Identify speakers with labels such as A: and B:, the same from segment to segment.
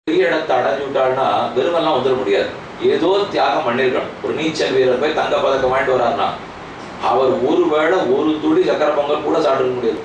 A: பெரிய இடத்தை அடைஞ்சு விட்டாள்னா வெறுமெல்லாம் வந்துட முடியாது ஏதோ தியாகம் பண்ணிருக்கணும் ஒரு நீச்சல் வீரர் போய் தங்க பதக்கம் வாங்கிட்டு வராருன்னா அவர் ஒரு வேளை ஒரு துளி சக்கரை பொங்கல் கூட சாப்பிட முடியாது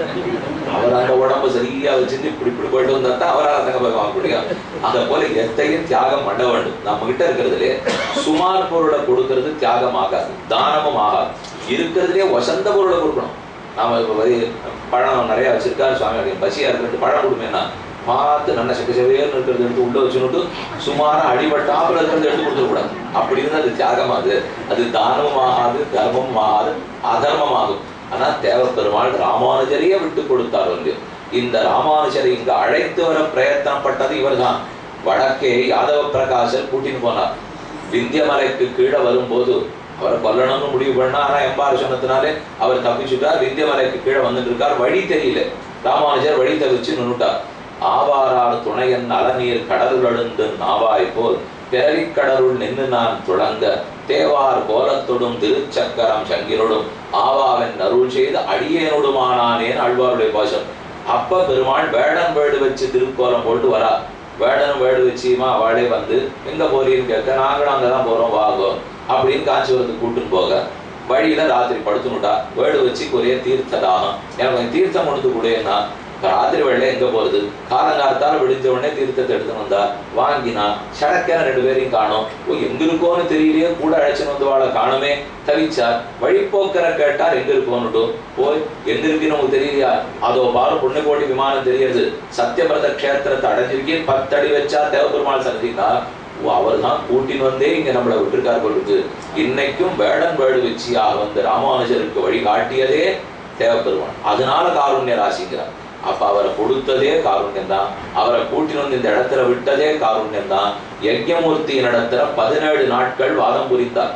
A: அவர் அந்த உடம்ப சரியா வச்சுட்டு இப்படி இப்படி போயிட்டு வந்தா தான் அவரால் தங்க பதக்கம் வாங்க முடியும் அதை போல எத்தையும் தியாகம் பண்ண வேண்டும் நம்ம கிட்ட இருக்கிறதுலே சுமார் பொருளை கொடுக்கறது தியாகம் ஆகாது தானமும் ஆகாது இருக்கிறதுலே வசந்த பொருளை கொடுக்கணும் நாம இப்ப வரி பழம் நிறைய வச்சிருக்காரு சுவாமி அப்படின்னு பசியா இருக்கிறது பழம் கொடுமேனா பார்த்து நல்ல சக்க செவையர்னு இருக்கிறது எடுத்து உள்ள வச்சுனுட்டு சுமாரா அடிபட்டாப்புல இருக்கிறது எடுத்து கொடுத்துடக்கூடாது அப்படி இருந்தா அது தியாகம் அது அது தானமும் ஆகாது தர்மமும் ஆகாது அதர்மம் ஆகும் ஆனா தேவப்பெருமாள் ராமானுஜரையே விட்டு கொடுத்தார் வந்து இந்த ராமானுஜரை இங்கு அழைத்து வர பிரயத்தனப்பட்டது இவர்தான் வடக்கே யாதவ பிரகாசர் கூட்டின்னு போனார் விந்தியமலைக்கு கீழே வரும்போது அவரை கொல்லணும்னு முடிவு பண்ணா ஆனா எம்பார் சொன்னதுனாலே அவர் தப்பிச்சுட்டார் விந்தியமலைக்கு கீழே வந்துட்டு இருக்கார் வழி தெரியல ராமானுஜர் வழி தவிச்சு நின்னுட்டார் ஆவாரார் துணையன் அலநீர் கடலுழந்து நாவாய் போல் பிறவிக்கடலுள் நின்று நான் துளங்க தேவார் கோலத்தொடும் திருச்சக்கரம் சங்கிலொடும் ஆவாவன் அருள் செய்து அடியேனொடுமானானேன் ஆழ்வாருடைய பாசம் அப்ப பெருமாள் வேடன் வேடு வச்சு திருக்கோலம் போட்டு வரா வேடனும் வேடு வச்சியுமா அவளே வந்து எங்க போறீன்னு கேட்க நாங்களும் அங்கதான் போறோம் வாங்கோ அப்படின்னு காஞ்சிபுரத்துக்கு கூட்டுன்னு போக வழியில ராத்திரி படுத்துனுட்டா வேடு வச்சு ஒரே தீர்த்த தாகம் எனக்கு கொஞ்சம் தீர்த்தம் கொடுத்து கூடனா ராத்திரி வேலை எங்க போறது காலங்காலத்தால விடிஞ்ச உடனே தீர்த்தத்தை எடுத்துன்னு வந்தா வாங்கினா சடக்கேன ரெண்டு பேரையும் காணோம் ஓ எங்க இருக்கோன்னு தெரியலையே கூட அழைச்சின்னு வந்து வாழ காணுமே தவிச்சார் வழிப்போக்கரை கேட்டார் எங்க இருக்கோன்னுட்டு போய் எங்க இருக்குன்னு உங்களுக்கு தெரியலையா அதோ பாரு புண்ணியகோடி விமானம் தெரியுது சத்தியபிரத கஷேத்திரத்தை அடைஞ்சிருக்கேன் பத்தடி வச்சா தேவபெருமாள் சந்தினா ஓ அவர் தான் கூட்டின்னு வந்தே இங்க நம்மளை விட்டுருக்கார் போட்டுருக்கு இன்னைக்கும் வேடன் வேடு வச்சியாக வந்த ராமானுஜருக்கு வழி காட்டியதே தேவபெருமான் அதனால காருண்ய ராசிங்கிறார் அப்ப அவரை கொடுத்ததே காருண்யம் தான் அவரை கூட்டின்னு வந்து இந்த இடத்துல விட்டதே காருண்யம் தான் யஜ்யமூர்த்தியின் இடத்துல பதினேழு நாட்கள் வாதம் புரிந்தார்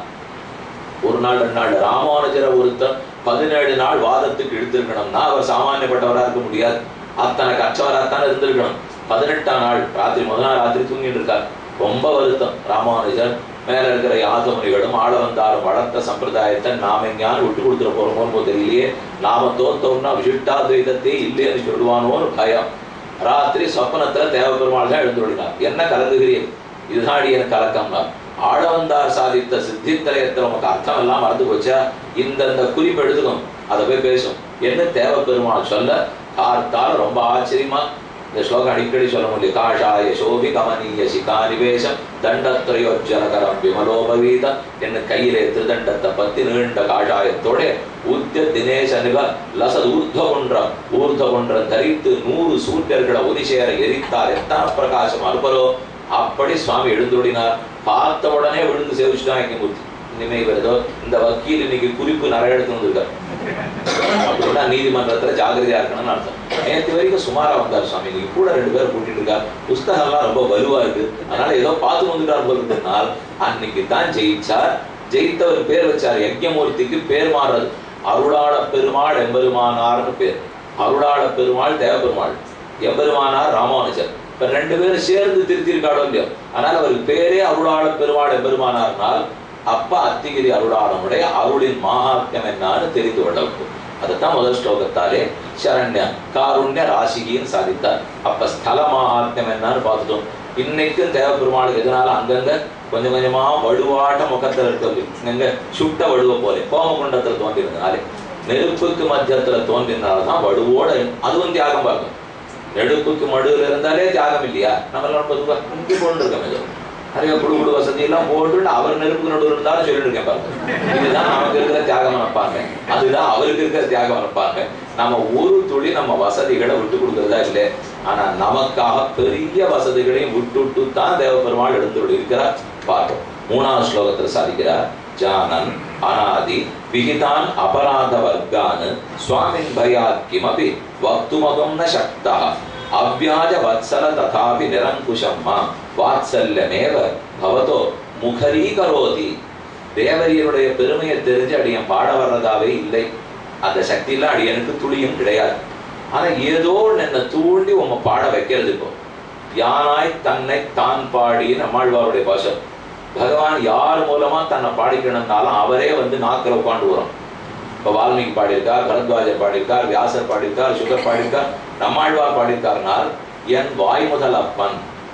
A: ஒரு நாள் ரெண்டு நாள் ராமானுஜரை ஒருத்தர் பதினேழு நாள் வாதத்துக்கு இழுத்திருக்கணும்னா அவர் சாமானியப்பட்டவரா இருக்க முடியாது அத்தனை கற்றவராத்தான் இருந்திருக்கணும் பதினெட்டாம் நாள் ராத்திரி முதல் நாள் ராத்திரி தூங்கிட்டு இருக்கார் ரொம்ப வருத்தம் ராமானுஜர் மேல இருக்கிற யாதமுனிகளும் ஆள வந்தாரும் வளர்த்த சம்பிரதாயத்தை நாம எங்கேயாவது விட்டு கொடுத்துட போறோமோன்னு தெரியலையே நாம தோத்தோம்னா விசிஷ்டாத்வைதத்தை இல்லைன்னு சொல்லுவானோன்னு பயம் ராத்திரி சொப்பனத்துல தேவபெருமாள் தான் எழுந்துள்ளார் என்ன கலந்துகிறீர் இதுதான் அடியன் கலக்கம்னா ஆழவந்தார் சாதித்த சித்தித்தலயத்துல உனக்கு அர்த்தம் எல்லாம் மறந்து போச்சா இந்தந்த குறிப்பு எடுத்துக்கும் அதை போய் பேசும் என்ன தேவபெருமாள் சொல்ல பார்த்தால் ரொம்ப ஆச்சரியமா இந்த ஸ்லோகம் அடிக்கடி சொல்ல முடியும் காஷாய சோபி கமனீய சிகானிவேசம் தண்டத்ரயோஜனகரம் விமலோபவீத என்ன கையிலே திருதண்டத்தை பத்தி நீண்ட காஷாயத்தோட உத்திய தினேசனுக லச ஊர்துவகுன்றம் ஊர்துவகுன்றம் தரித்து நூறு சூரியர்களை ஒதிசேர எரித்தார் எத்தனை பிரகாசம் அனுபவோ அப்படி சுவாமி எழுந்துடினார் பார்த்த உடனே விழுந்து சேவிச்சுட்டான் இங்க மூர்த்தி இனிமே இவர் ஏதோ இந்த வக்கீல் இன்னைக்கு குறிப்பு நிறைய எடுத்து வந்திருக்கார் அப்படின்னா நீதிமன்றத்துல ஜாகிரதையா இருக்கணும்னு அர்த்தம் நேற்று வரைக்கும் சுமாரா வந்தார் சுவாமி இன்னைக்கு கூட ரெண்டு பேர் கூட்டிட்டு இருக்கார் புஸ்தகம்லாம் ரொம்ப வலுவா இருக்கு அதனால ஏதோ பார்த்து வந்துட்டார் போகிறதுனால் அன்னைக்கு தான் ஜெயிச்சார் ஜெயித்தவர் பேர் வச்சார் யஜ்யமூர்த்திக்கு பேர் மாறுறது அருளாள பெருமாள் எம்பெருமானார்னு பேர் அருளாள பெருமாள் தேவபெருமாள் எம்பெருமானார் ராமானுஜர் இப்ப ரெண்டு பேரும் சேர்ந்து திருத்திருக்காடோ இல்லையோ அதனால அவருக்கு பேரே அருளாள பெருமாள் எம்பெருமானார்னால் அப்ப அத்திகிரி அருளாளனுடைய அருளின் மகாத்மியம் என்னான்னு தெரிந்து கொள்ள வேண்டும் அதைத்தான் முதல் ஸ்லோகத்தாலே சரண்ய காருண்ய ராசிகின்னு சாதித்தார் அப்ப ஸ்தல மகாத்மியம் என்னன்னு பார்த்துட்டோம் இன்னைக்கும் தேவபெருமாளுக்கு எதனால அங்கங்க கொஞ்சம் கொஞ்சமா வடுவாட்ட முகத்துல இருக்கிறது இங்க சுட்ட வடுவ போல கோமகுண்டத்துல தோன்றிருந்தனாலே நெருப்புக்கு மத்தியத்துல தோன்றினால்தான் வடுவோட அதுவும் தியாகம் பார்க்கும் நெருப்புக்கு மடுவில் இருந்தாலே தியாகம் இல்லையா நம்ம எல்லாம் பொதுவா இங்கே போட்டு இருக்கோம் ஏதோ நிறைய குடு குடு வசதி எல்லாம் போட்டு அவர் நெருப்புக்கு நடுவில் இருந்தாலும் சொல்லிட்டு இருக்கேன் பாருங்க இதுதான் நமக்கு இருக்கிற தியாகம் நினைப்பாங்க அதுதான் அவருக்கு இருக்கிற தியாகம் நினைப்பாங்க நம்ம ஒரு துளி நம்ம வசதிகளை விட்டு கொடுக்கறதா இல்லை ஆனா நமக்காக பெரிய வசதிகளையும் விட்டுட்டு தான் தேவபெருமாள் எடுத்து இருக்கிறார் பார்ப்போம் மூணாவது ஸ்லோகத்தில் சாதிக்கிறார் ஜானன் அனாதி விகிதான் அபராத வர்க்கான் சுவாமின் பயாத் கிமபி வக்துமகம் ந சக்தா அவ்யாஜ வத்சல ததாபி நிரங்குஷம் மா வாத்சல்யமேவ பவதோ முகரீகரோதி தேவரியருடைய பெருமையை தெரிஞ்சு அடியன் பாட வர்றதாவே இல்லை அந்த சக்தியெல்லாம் அடியனுக்கு துளியும் கிடையாது ஆனா ஏதோ என்னை தூண்டி உம்ம பாட வைக்கிறது இப்போ யானாய் தன்னை தான் பாடி நம்மாழ்வாருடைய பாஷம் பகவான் யார் மூலமா தன்னை பாடிக்கணும்னாலும் அவரே வந்து நாக்கில் உட்காந்து வரும் இப்போ வால்மீகி பாடியிருக்கார் பரத்வாஜர் பாடியிருக்கார் வியாசர் பாடியிருக்கார் சுகர் பாடியிருக்கார் நம்மாழ்வார் பாடியிருக்காருனால் என் வாய் முதல் அப்பன்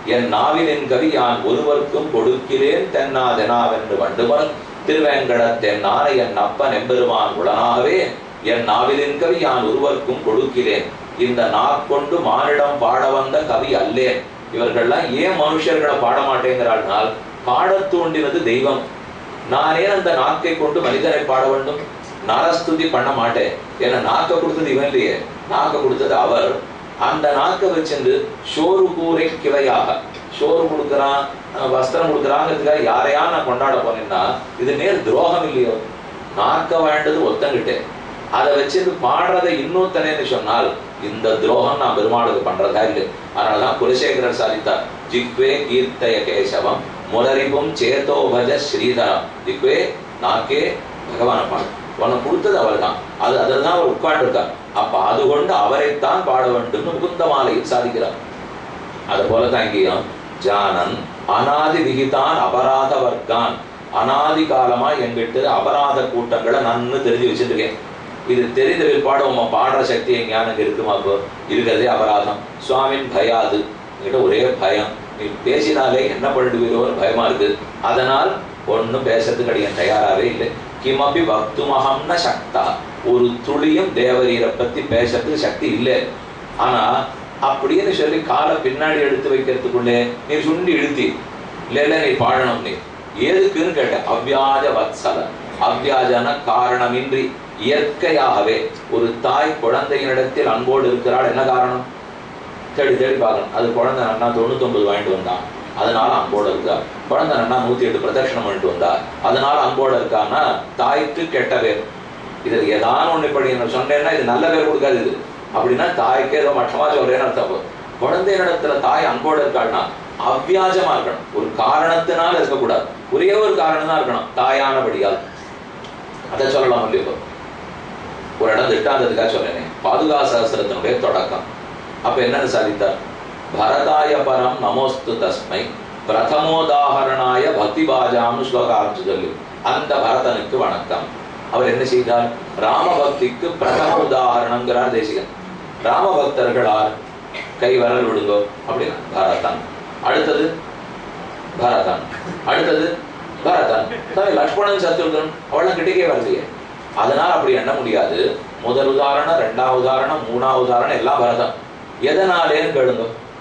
A: என் நாவிலின் கவி யான் ஒருவர்க்கும் கொடுக்கிறேன் தென்னாதெனாவென்று வண்டுமன் திருவேங்கடத்தென் நானை என் அப்பன் எம்பெருமான் உடனாகவே என் நாவிலின் கவி யான் ஒருவர்க்கும் கொடுக்கிறேன் இந்த நாக்கொண்டு மானிடம் பாட வந்த கவி அல்லேன் இவர்கள்லாம் ஏன் மனுஷர்களை பாட மாட்டேங்கிறாள்னால் பாடத் தூண்டினது தெய்வம் நானே அந்த நாக்கை கொண்டு மனிதனை பாட வேண்டும் நரஸ்துதி பண்ண மாட்டேன் ஏன்னா நாக்கை கொடுத்தது இவன் இல்லையே நாக்கை கொடுத்தது அவர் அந்த நாக்கை வச்சிருந்து சோறு கூரை கிளையாக சோறு கொடுக்குறான் அஹ் வஸ்திரம் கொடுக்குறாங்கிறதுக்காக யாரையா நான் கொண்டாட போனேன்னா இது நேர் துரோகம் இல்லையோ நாக்க வேண்டது ஒத்தங்கிட்டேன் அதை வச்சிருந்து பாடுறதை இன்னொருத்தனேன்னு சொன்னால் இந்த துரோகம் நான் பெருமாளுக்கு பண்றதா இல்லை அதனாலதான் குலசேகரர் சாதித்தார் ஜிக்வே கீர்த்தய கேசவம் முரரிவும் சேதோ பஜ ஸ்ரீதரம் ஜிக்வே நாக்கே பகவான பாடு உனக்கு கொடுத்தது அவர் தான் அது அதில் தான் அவர் உட்கார்ந்துருக்கார் அப்ப அது கொண்டு அவரைத்தான் பாட வேண்டும்னு முகுந்த மாலையில் சாதிக்கிறார் அது போல தான் இங்கேயும் ஜானன் அனாதி விகிதான் அபராத வர்க்கான் அனாதி காலமா எங்கிட்ட அபராத கூட்டங்களை நன்னு தெரிஞ்சு வச்சிருக்கேன் இது தெரிந்த பிற்பாடு உங்க பாடுற சக்தி ஞானம் இருக்குமா இப்போ இருக்கிறதே அபராதம் சுவாமின் பயாது என்கிட்ட ஒரே பயம் நீ பேசினாலே என்ன பண்ணிடுவீரோன்னு பயமா இருக்கு அதனால் ஒன்றும் பேசுறதுக்கு அடியன் தயாராகவே இல்லை கிமபி பக்துமகம்ன சக்தா ஒரு துளியும் தேவரீரை பத்தி பேசுறதுக்கு சக்தி இல்லை ஆனா அப்படின்னு சொல்லி காலை பின்னாடி எடுத்து வைக்கிறதுக்குள்ளே நீ சுண்டி இழுத்தி இல்ல இல்ல நீ பாடணும் நீ எதுக்குன்னு கேட்டேன் அவ்வியாஜ வத்சல அவ்வியாஜன காரணமின்றி இயற்கையாகவே ஒரு தாய் குழந்தையினிடத்தில் அன்போடு இருக்கிறாள் என்ன காரணம் தேடி தேடி பார்க்கணும் அது குழந்தை நன்னா தொண்ணூத்தொன்பது வாங்கிட்டு வந்தான் அதனால அன்போடு இருக்கா குழந்தை நன்னா நூத்தி எட்டு பிரதட்சணம் பண்ணிட்டு வந்தா அதனால அன்போடு இருக்கான்னா தாய்க்கு கெட்ட பேர் இது ஏதாவது ஒண்ணு இப்படி நான் சொன்னேன்னா இது நல்ல பேர் கொடுக்காது இது அப்படின்னா தாய்க்கு ஏதோ மட்டமா சொல்றேன்னு அர்த்தம் குழந்தையினிடத்துல தாய் அன்போடு இருக்காள்னா அவ்வியாஜமா இருக்கணும் ஒரு காரணத்தினால இருக்கக்கூடாது ஒரே ஒரு காரணம் தான் இருக்கணும் தாயானபடியால் அதை சொல்லலாம் இல்லையோ ஒரு இடம் திட்டாந்ததுக்காக சொல்றேனே பாதுகா சகசிரத்தினுடைய தொடக்கம் அப்ப என்னன்னு சாதித்தார் பரதாய பரம் நமோஸ்து தஸ்மை பிரதமோதாகரணாய பக்தி பாஜாம்னு ஸ்லோக ஆரம்பிச்சு சொல்லி அந்த பரதனுக்கு வணக்கம் அவர் என்ன செய்தார் ராமபக்திக்கு பிரதம உதாகரணங்கிறார் தேசிகன் ராமபக்தர்களார் கை வரல் விடுங்கோ அப்படின்னா பரதன் அடுத்தது பரதன் அடுத்தது பரதன் சரி, லக்ஷ்மணன் சத்ருகன் அவளும் கிட்டக்கே வரலையே அதனால அப்படி எண்ண முடியாது முதல் உதாரணம் ரெண்டாவது உதாரணம் மூணாவது உதாரணம் எல்லாம் பரதம் எதனாலேன்னு கேளுங்க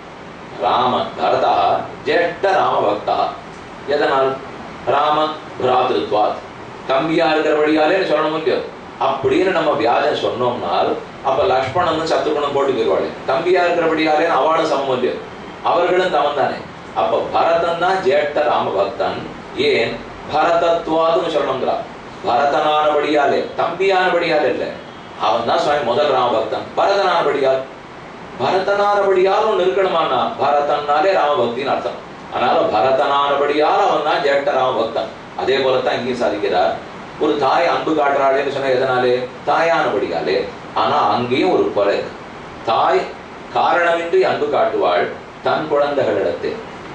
A: ராமன் பரதா ஜேஷ்ட ராம பக்தா எதனால் ராம பிராதிருத்வாத் தம்பியா இருக்கிறபடியாலேன்னு சொல்லணும் இல்லையோ அப்படின்னு நம்ம வியாஜம் சொன்னோம்னால் அப்ப லக்ஷ்மணன் சத்ருகுணம் போட்டு போயிடுவாள் தம்பியா இருக்கிறபடியாலே அவளும் சமம் இல்லையோ அவர்களும் தமன் தானே அப்ப பரதன் தான் ஜேஷ்ட ராம பக்தன் ஏன் பரதத்வாதுன்னு சொல்லணுங்கிறா பரதனானபடியாலே தம்பியானபடியால் இல்லை அவன் தான் சுவாமி முதல் ராம பக்தன் பரதனானபடியால் பரதனானபடியால் ஒன்று இருக்கணுமானா பரதன்னாலே ராமபக்தின்னு அர்த்தம் அதனால பரதனானபடியால் அவன் தான் ஜேஷ்ட ராமபக்தன் அதே போலத்தான் இங்கேயும் சாதிக்கிறார் ஒரு தாய் அன்பு காட்டுறாளேன்னு சொன்னா எதனாலே தாயானபடியாலே ஆனா அங்கேயும் ஒரு குறை இருக்கு. தாய் காரணமின்றி அன்பு காட்டுவாள் தன் குழந்தைகளிடத்தே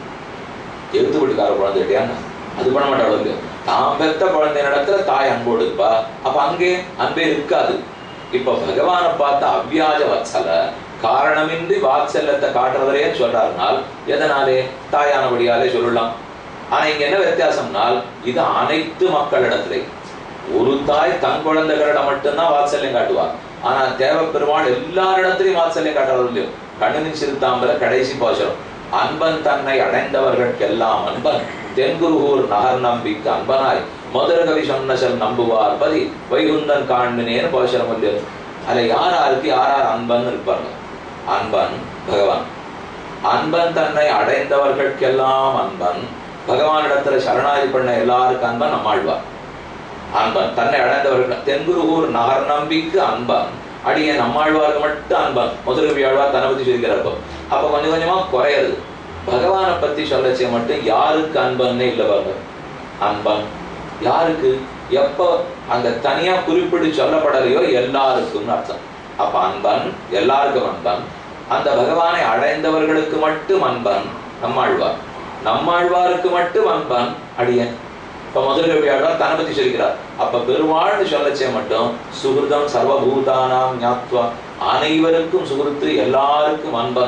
A: எழுத்து வீட்டுக்கார குழந்தைகிட்டயான்னு அது பண்ண மாட்டாள் இல்லையோ தான் பெத்த குழந்தை இடத்துல தாய் அன்போடு இருப்பா அப்ப அங்கே அன்பே இருக்காது இப்ப பகவானை பார்த்த அவ்வியாஜ வத்சல காரணமின்றி வாத்சல்யத்தை காட்டுறவரேன்னு சொல்றாருனால் எதனாலே தாயானபடியாலே சொல்லலாம் ஆனா இங்க என்ன வித்தியாசம்னால் இது அனைத்து மக்களிடத்திலே ஒரு தாய் தன் குழந்தைகளிடம் மட்டும்தான் வாத்சல்யம் காட்டுவார் ஆனா தேவ பெருமாள் எல்லாரிடத்திலையும் வாத்சல்யம் காட்டுறது இல்லையோ கண்ணனின் சிறுத்தாம்பல கடைசி பாசுரம் அன்பன் தன்னை அடைந்தவர்களுக்கெல்லாம் அன்பன் தென்குருகூர் நகர் நம்பிக்கு அன்பனாய் மதுரகவி சொன்ன சொல் நம்புவார் பதி வைகுந்தன் காண்மினேன்னு பாசுரம் இல்லையோ அதுல யார் யாருக்கு யார் யார் அன்பன் இருப்பாங்க அன்பன் பகவான் அன்பன் தன்னை அடைந்தவர்களுக்கெல்லாம் அன்பன் பகவானிடத்துல சரணாதி பண்ண எல்லாருக்கும் அன்பன் நம்மாழ்வார் அன்பன் தன்னை அடைந்தவர்கள் தென்குருகூர் நகர் நம்பிக்கு அன்பன் அடிய நம்மாழ்வாருக்கு மட்டும் அன்பன் முதலுவி ஆழ்வார் தன்னை பத்தி சொல்லிக்கிறப்போ அப்ப கொஞ்சம் கொஞ்சமா குறையுது பகவானை பத்தி சொல்லச்சே மட்டும் யாருக்கு அன்பன்னே இல்லை பாருங்க அன்பன் யாருக்கு எப்போ அந்த தனியா குறிப்பிட்டு சொல்லப்படலையோ எல்லாருக்கும் அர்த்தம் அப்ப அன்பன் எல்லாருக்கும் அன்பன் அந்த பகவானை அடைந்தவர்களுக்கு மட்டும் அன்பன் நம்மாழ்வார் நம்மாழ்வாருக்கு மட்டும் அன்பன் அடியன் இப்ப முதல் ஆழ்வார் தன்னை பத்தி சொல்கிறார் அப்ப பெருமாள்னு சொல்லச்சே மட்டும் சுகிருதம் சர்வபூதானாம் ஞாத்வா அனைவருக்கும் சுகிருத்து எல்லாருக்கும் அன்பன்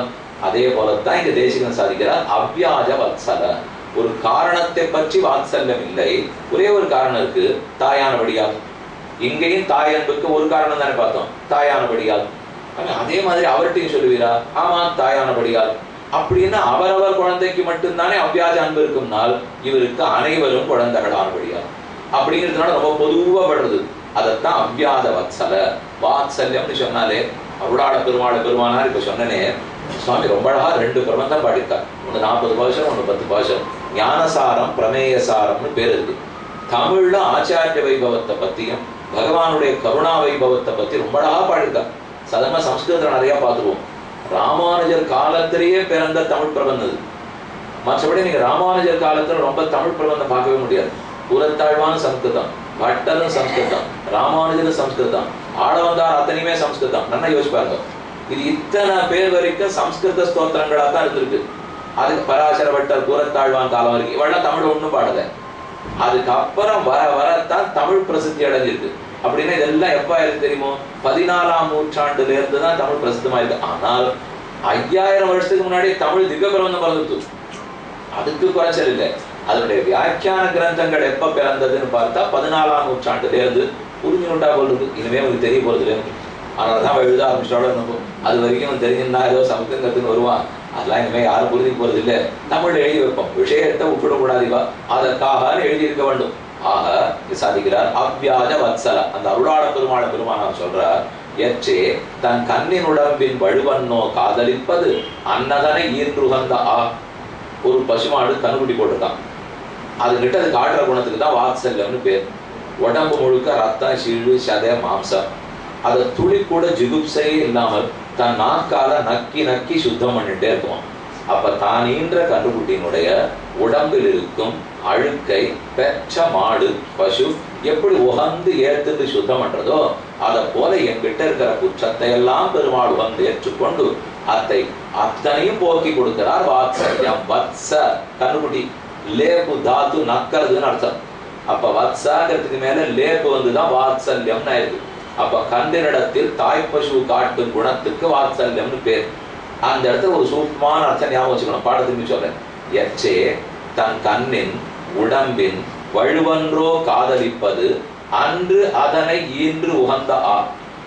A: அதே போலத்தான் இங்க தேசிகன் சாதிக்கிறார் அவ்வியாஜ வத்சல ஒரு காரணத்தை பற்றி வாத்சல்யம் இல்லை ஒரே ஒரு காரணம் இருக்கு தாயானபடியால் இங்கேயும் தாய் அன்புக்கு ஒரு காரணம் தானே பார்த்தோம் தாயானபடியால் ஆனா, அதே மாதிரி அவர்கிட்டையும் சொல்லுவீரா ஆமா தாயானபடியால் அப்படின்னா அவரவர் குழந்தைக்கு மட்டும்தானே அவ்வியாஜ அன்பு இருக்கும்னால் இவருக்கு அனைவரும் குழந்தைகளானபடியால் அப்படிங்கிறதுனால ரொம்ப பொதுவா படுறது அதைத்தான் அவ்வியாத வத்சல வாத்சல்யம்னு சொன்னாலே அருளாள பெருமாள பெருமானார் இப்ப சொன்னனே சுவாமி ரொம்ப அழகா ரெண்டு பிரபந்தம் பாடியிருக்கார் ஒன்று நாற்பது பாஷம் ஒன்று பத்து பாஷம் ஞானசாரம் பிரமேயசாரம்னு பேர் இருக்கு தமிழ்ல ஆச்சாரிய வைபவத்தை பத்தியும் பகவானுடைய கருணா வைபவத்தை பத்தி ரொம்ப அழகா பாடியிருக்கார் சாதாரண சம்ஸ்கிருதத்துல நிறைய பார்த்துருவோம் ராமானுஜர் காலத்திலேயே பிறந்த தமிழ் பிரபந்தம் இது மற்றபடி நீங்க ராமானுஜர் காலத்துல ரொம்ப தமிழ் பிரபந்தம் பார்க்கவே முடியாது கூரத்தாழ்வான சம்ஸ்கிருதம் பட்டரும் சம்ஸ்கிருதம் ராமானுஜரும் சம்ஸ்கிருதம் ஆடவந்தார் அத்தனையுமே சம்ஸ்கிருதம் நல்லா யோசிச்சு பாருங்க இது இத்தனை பேர் வரைக்கும் சம்ஸ்கிருத ஸ்தோத்திரங்களா தான் இருந்திருக்கு அதுக்கு பராசர பட்டர் கூரத்தாழ்வான் காலம் வரைக்கும் இவெல்லாம் தமிழ் ஒண்ணும் பாடல அதுக்கப்புறம் வர வரத்தான் தமிழ் பிரசித்தி அடைஞ்சிருக்கு அப்படின்னா இதெல்லாம் எப்ப ஆயிருக்கு தெரியுமோ பதினாலாம் நூற்றாண்டுல இருந்து தான் தமிழ் பிரசித்தமாயிருக்கு ஆனால் ஐயாயிரம் வருஷத்துக்கு முன்னாடி தமிழ் திவ்ய பிரபந்தம் பிறந்துட்டு அதுக்கு குறைச்சல் இல்லை அதனுடைய வியாக்கியான கிரந்தங்கள் எப்ப பிறந்ததுன்னு பார்த்தா பதினாலாம் நூற்றாண்டுல இருந்து புரிஞ்சுனுட்டா போல் இருக்கு இனிமே உங்களுக்கு தெரிய போறது இல்லை அதனால தான் அவன் எழுத ஆரம்பிச்சோட இருக்கும் அது வரைக்கும் அவன் தெரிஞ்சிருந்தா ஏதோ சமத்துங்கிறதுன்னு வருவான் அதெல்லாம் இனிமே யாரும் புரிஞ்சுக்க போறது இல்லை தமிழ்ல எழுதி வைப்போம் விஷயத்தை விட்டுடக்கூடாதுவா அதற்காக எழுதி இருக்க வேண்டும் ஆக இது சாதிக்கிறார் அவ்வியாஜ வத்சல அந்த அருளாள பெருமாள பெருமானார் சொல்றார் எச்சே தன் கண்ணின் உடம்பின் வழுவன்னோ காதலிப்பது அன்னதனை ஈன்றுகந்த ஆ ஒரு பசுமாடு கண்ணுக்குட்டி போட்டிருக்கான் அது கிட்ட அது காட்டுற குணத்துக்கு தான் வாத்சல்யம்னு பேர் உடம்பு முழுக்க ரத்தம் சீழு சதை மாம்சம் அதை துளி கூட ஜிகுப்சையே இல்லாமல் தன் நாக்கால நக்கி நக்கி சுத்தம் பண்ணிட்டே இருக்குவான் அப்ப தான் ஈன்ற கன்றுக்குட்டியினுடைய உடம்பில் இருக்கும் அழுக்கை பெற்ற மாடு பசு எப்படி உகந்து ஏத்துட்டு சுத்தம் பண்றதோ அதை போல என்கிட்ட இருக்கிற குற்றத்தை எல்லாம் பெருமாள் உகந்து ஏற்றுக்கொண்டு அத்தை அத்தனையும் போக்கி கொடுக்கிறார் வாத்சல்யம் வத்ச கண்ணுக்குட்டி லேபு தாத்து நக்கிறதுன்னு அர்த்தம் அப்ப வத்சாங்கிறதுக்கு மேல லேபு வந்துதான் வாத்சல்யம்னு ஆயிருக்கு அப்ப கண்டினிடத்தில் தாய் பசு காட்டும் குணத்துக்கு வாத்சல்யம்னு பேர் அந்த இடத்துல ஒரு சூப்பமான அர்த்தம் ஞாபகம் வச்சுக்கணும் பாட திரும்பி சொல்றேன் எச்சே தன் கண்ணின் உடம்பின் வழுவன்றோ காதலிப்பது அன்று அதனை ஈன்று உகந்த ஆ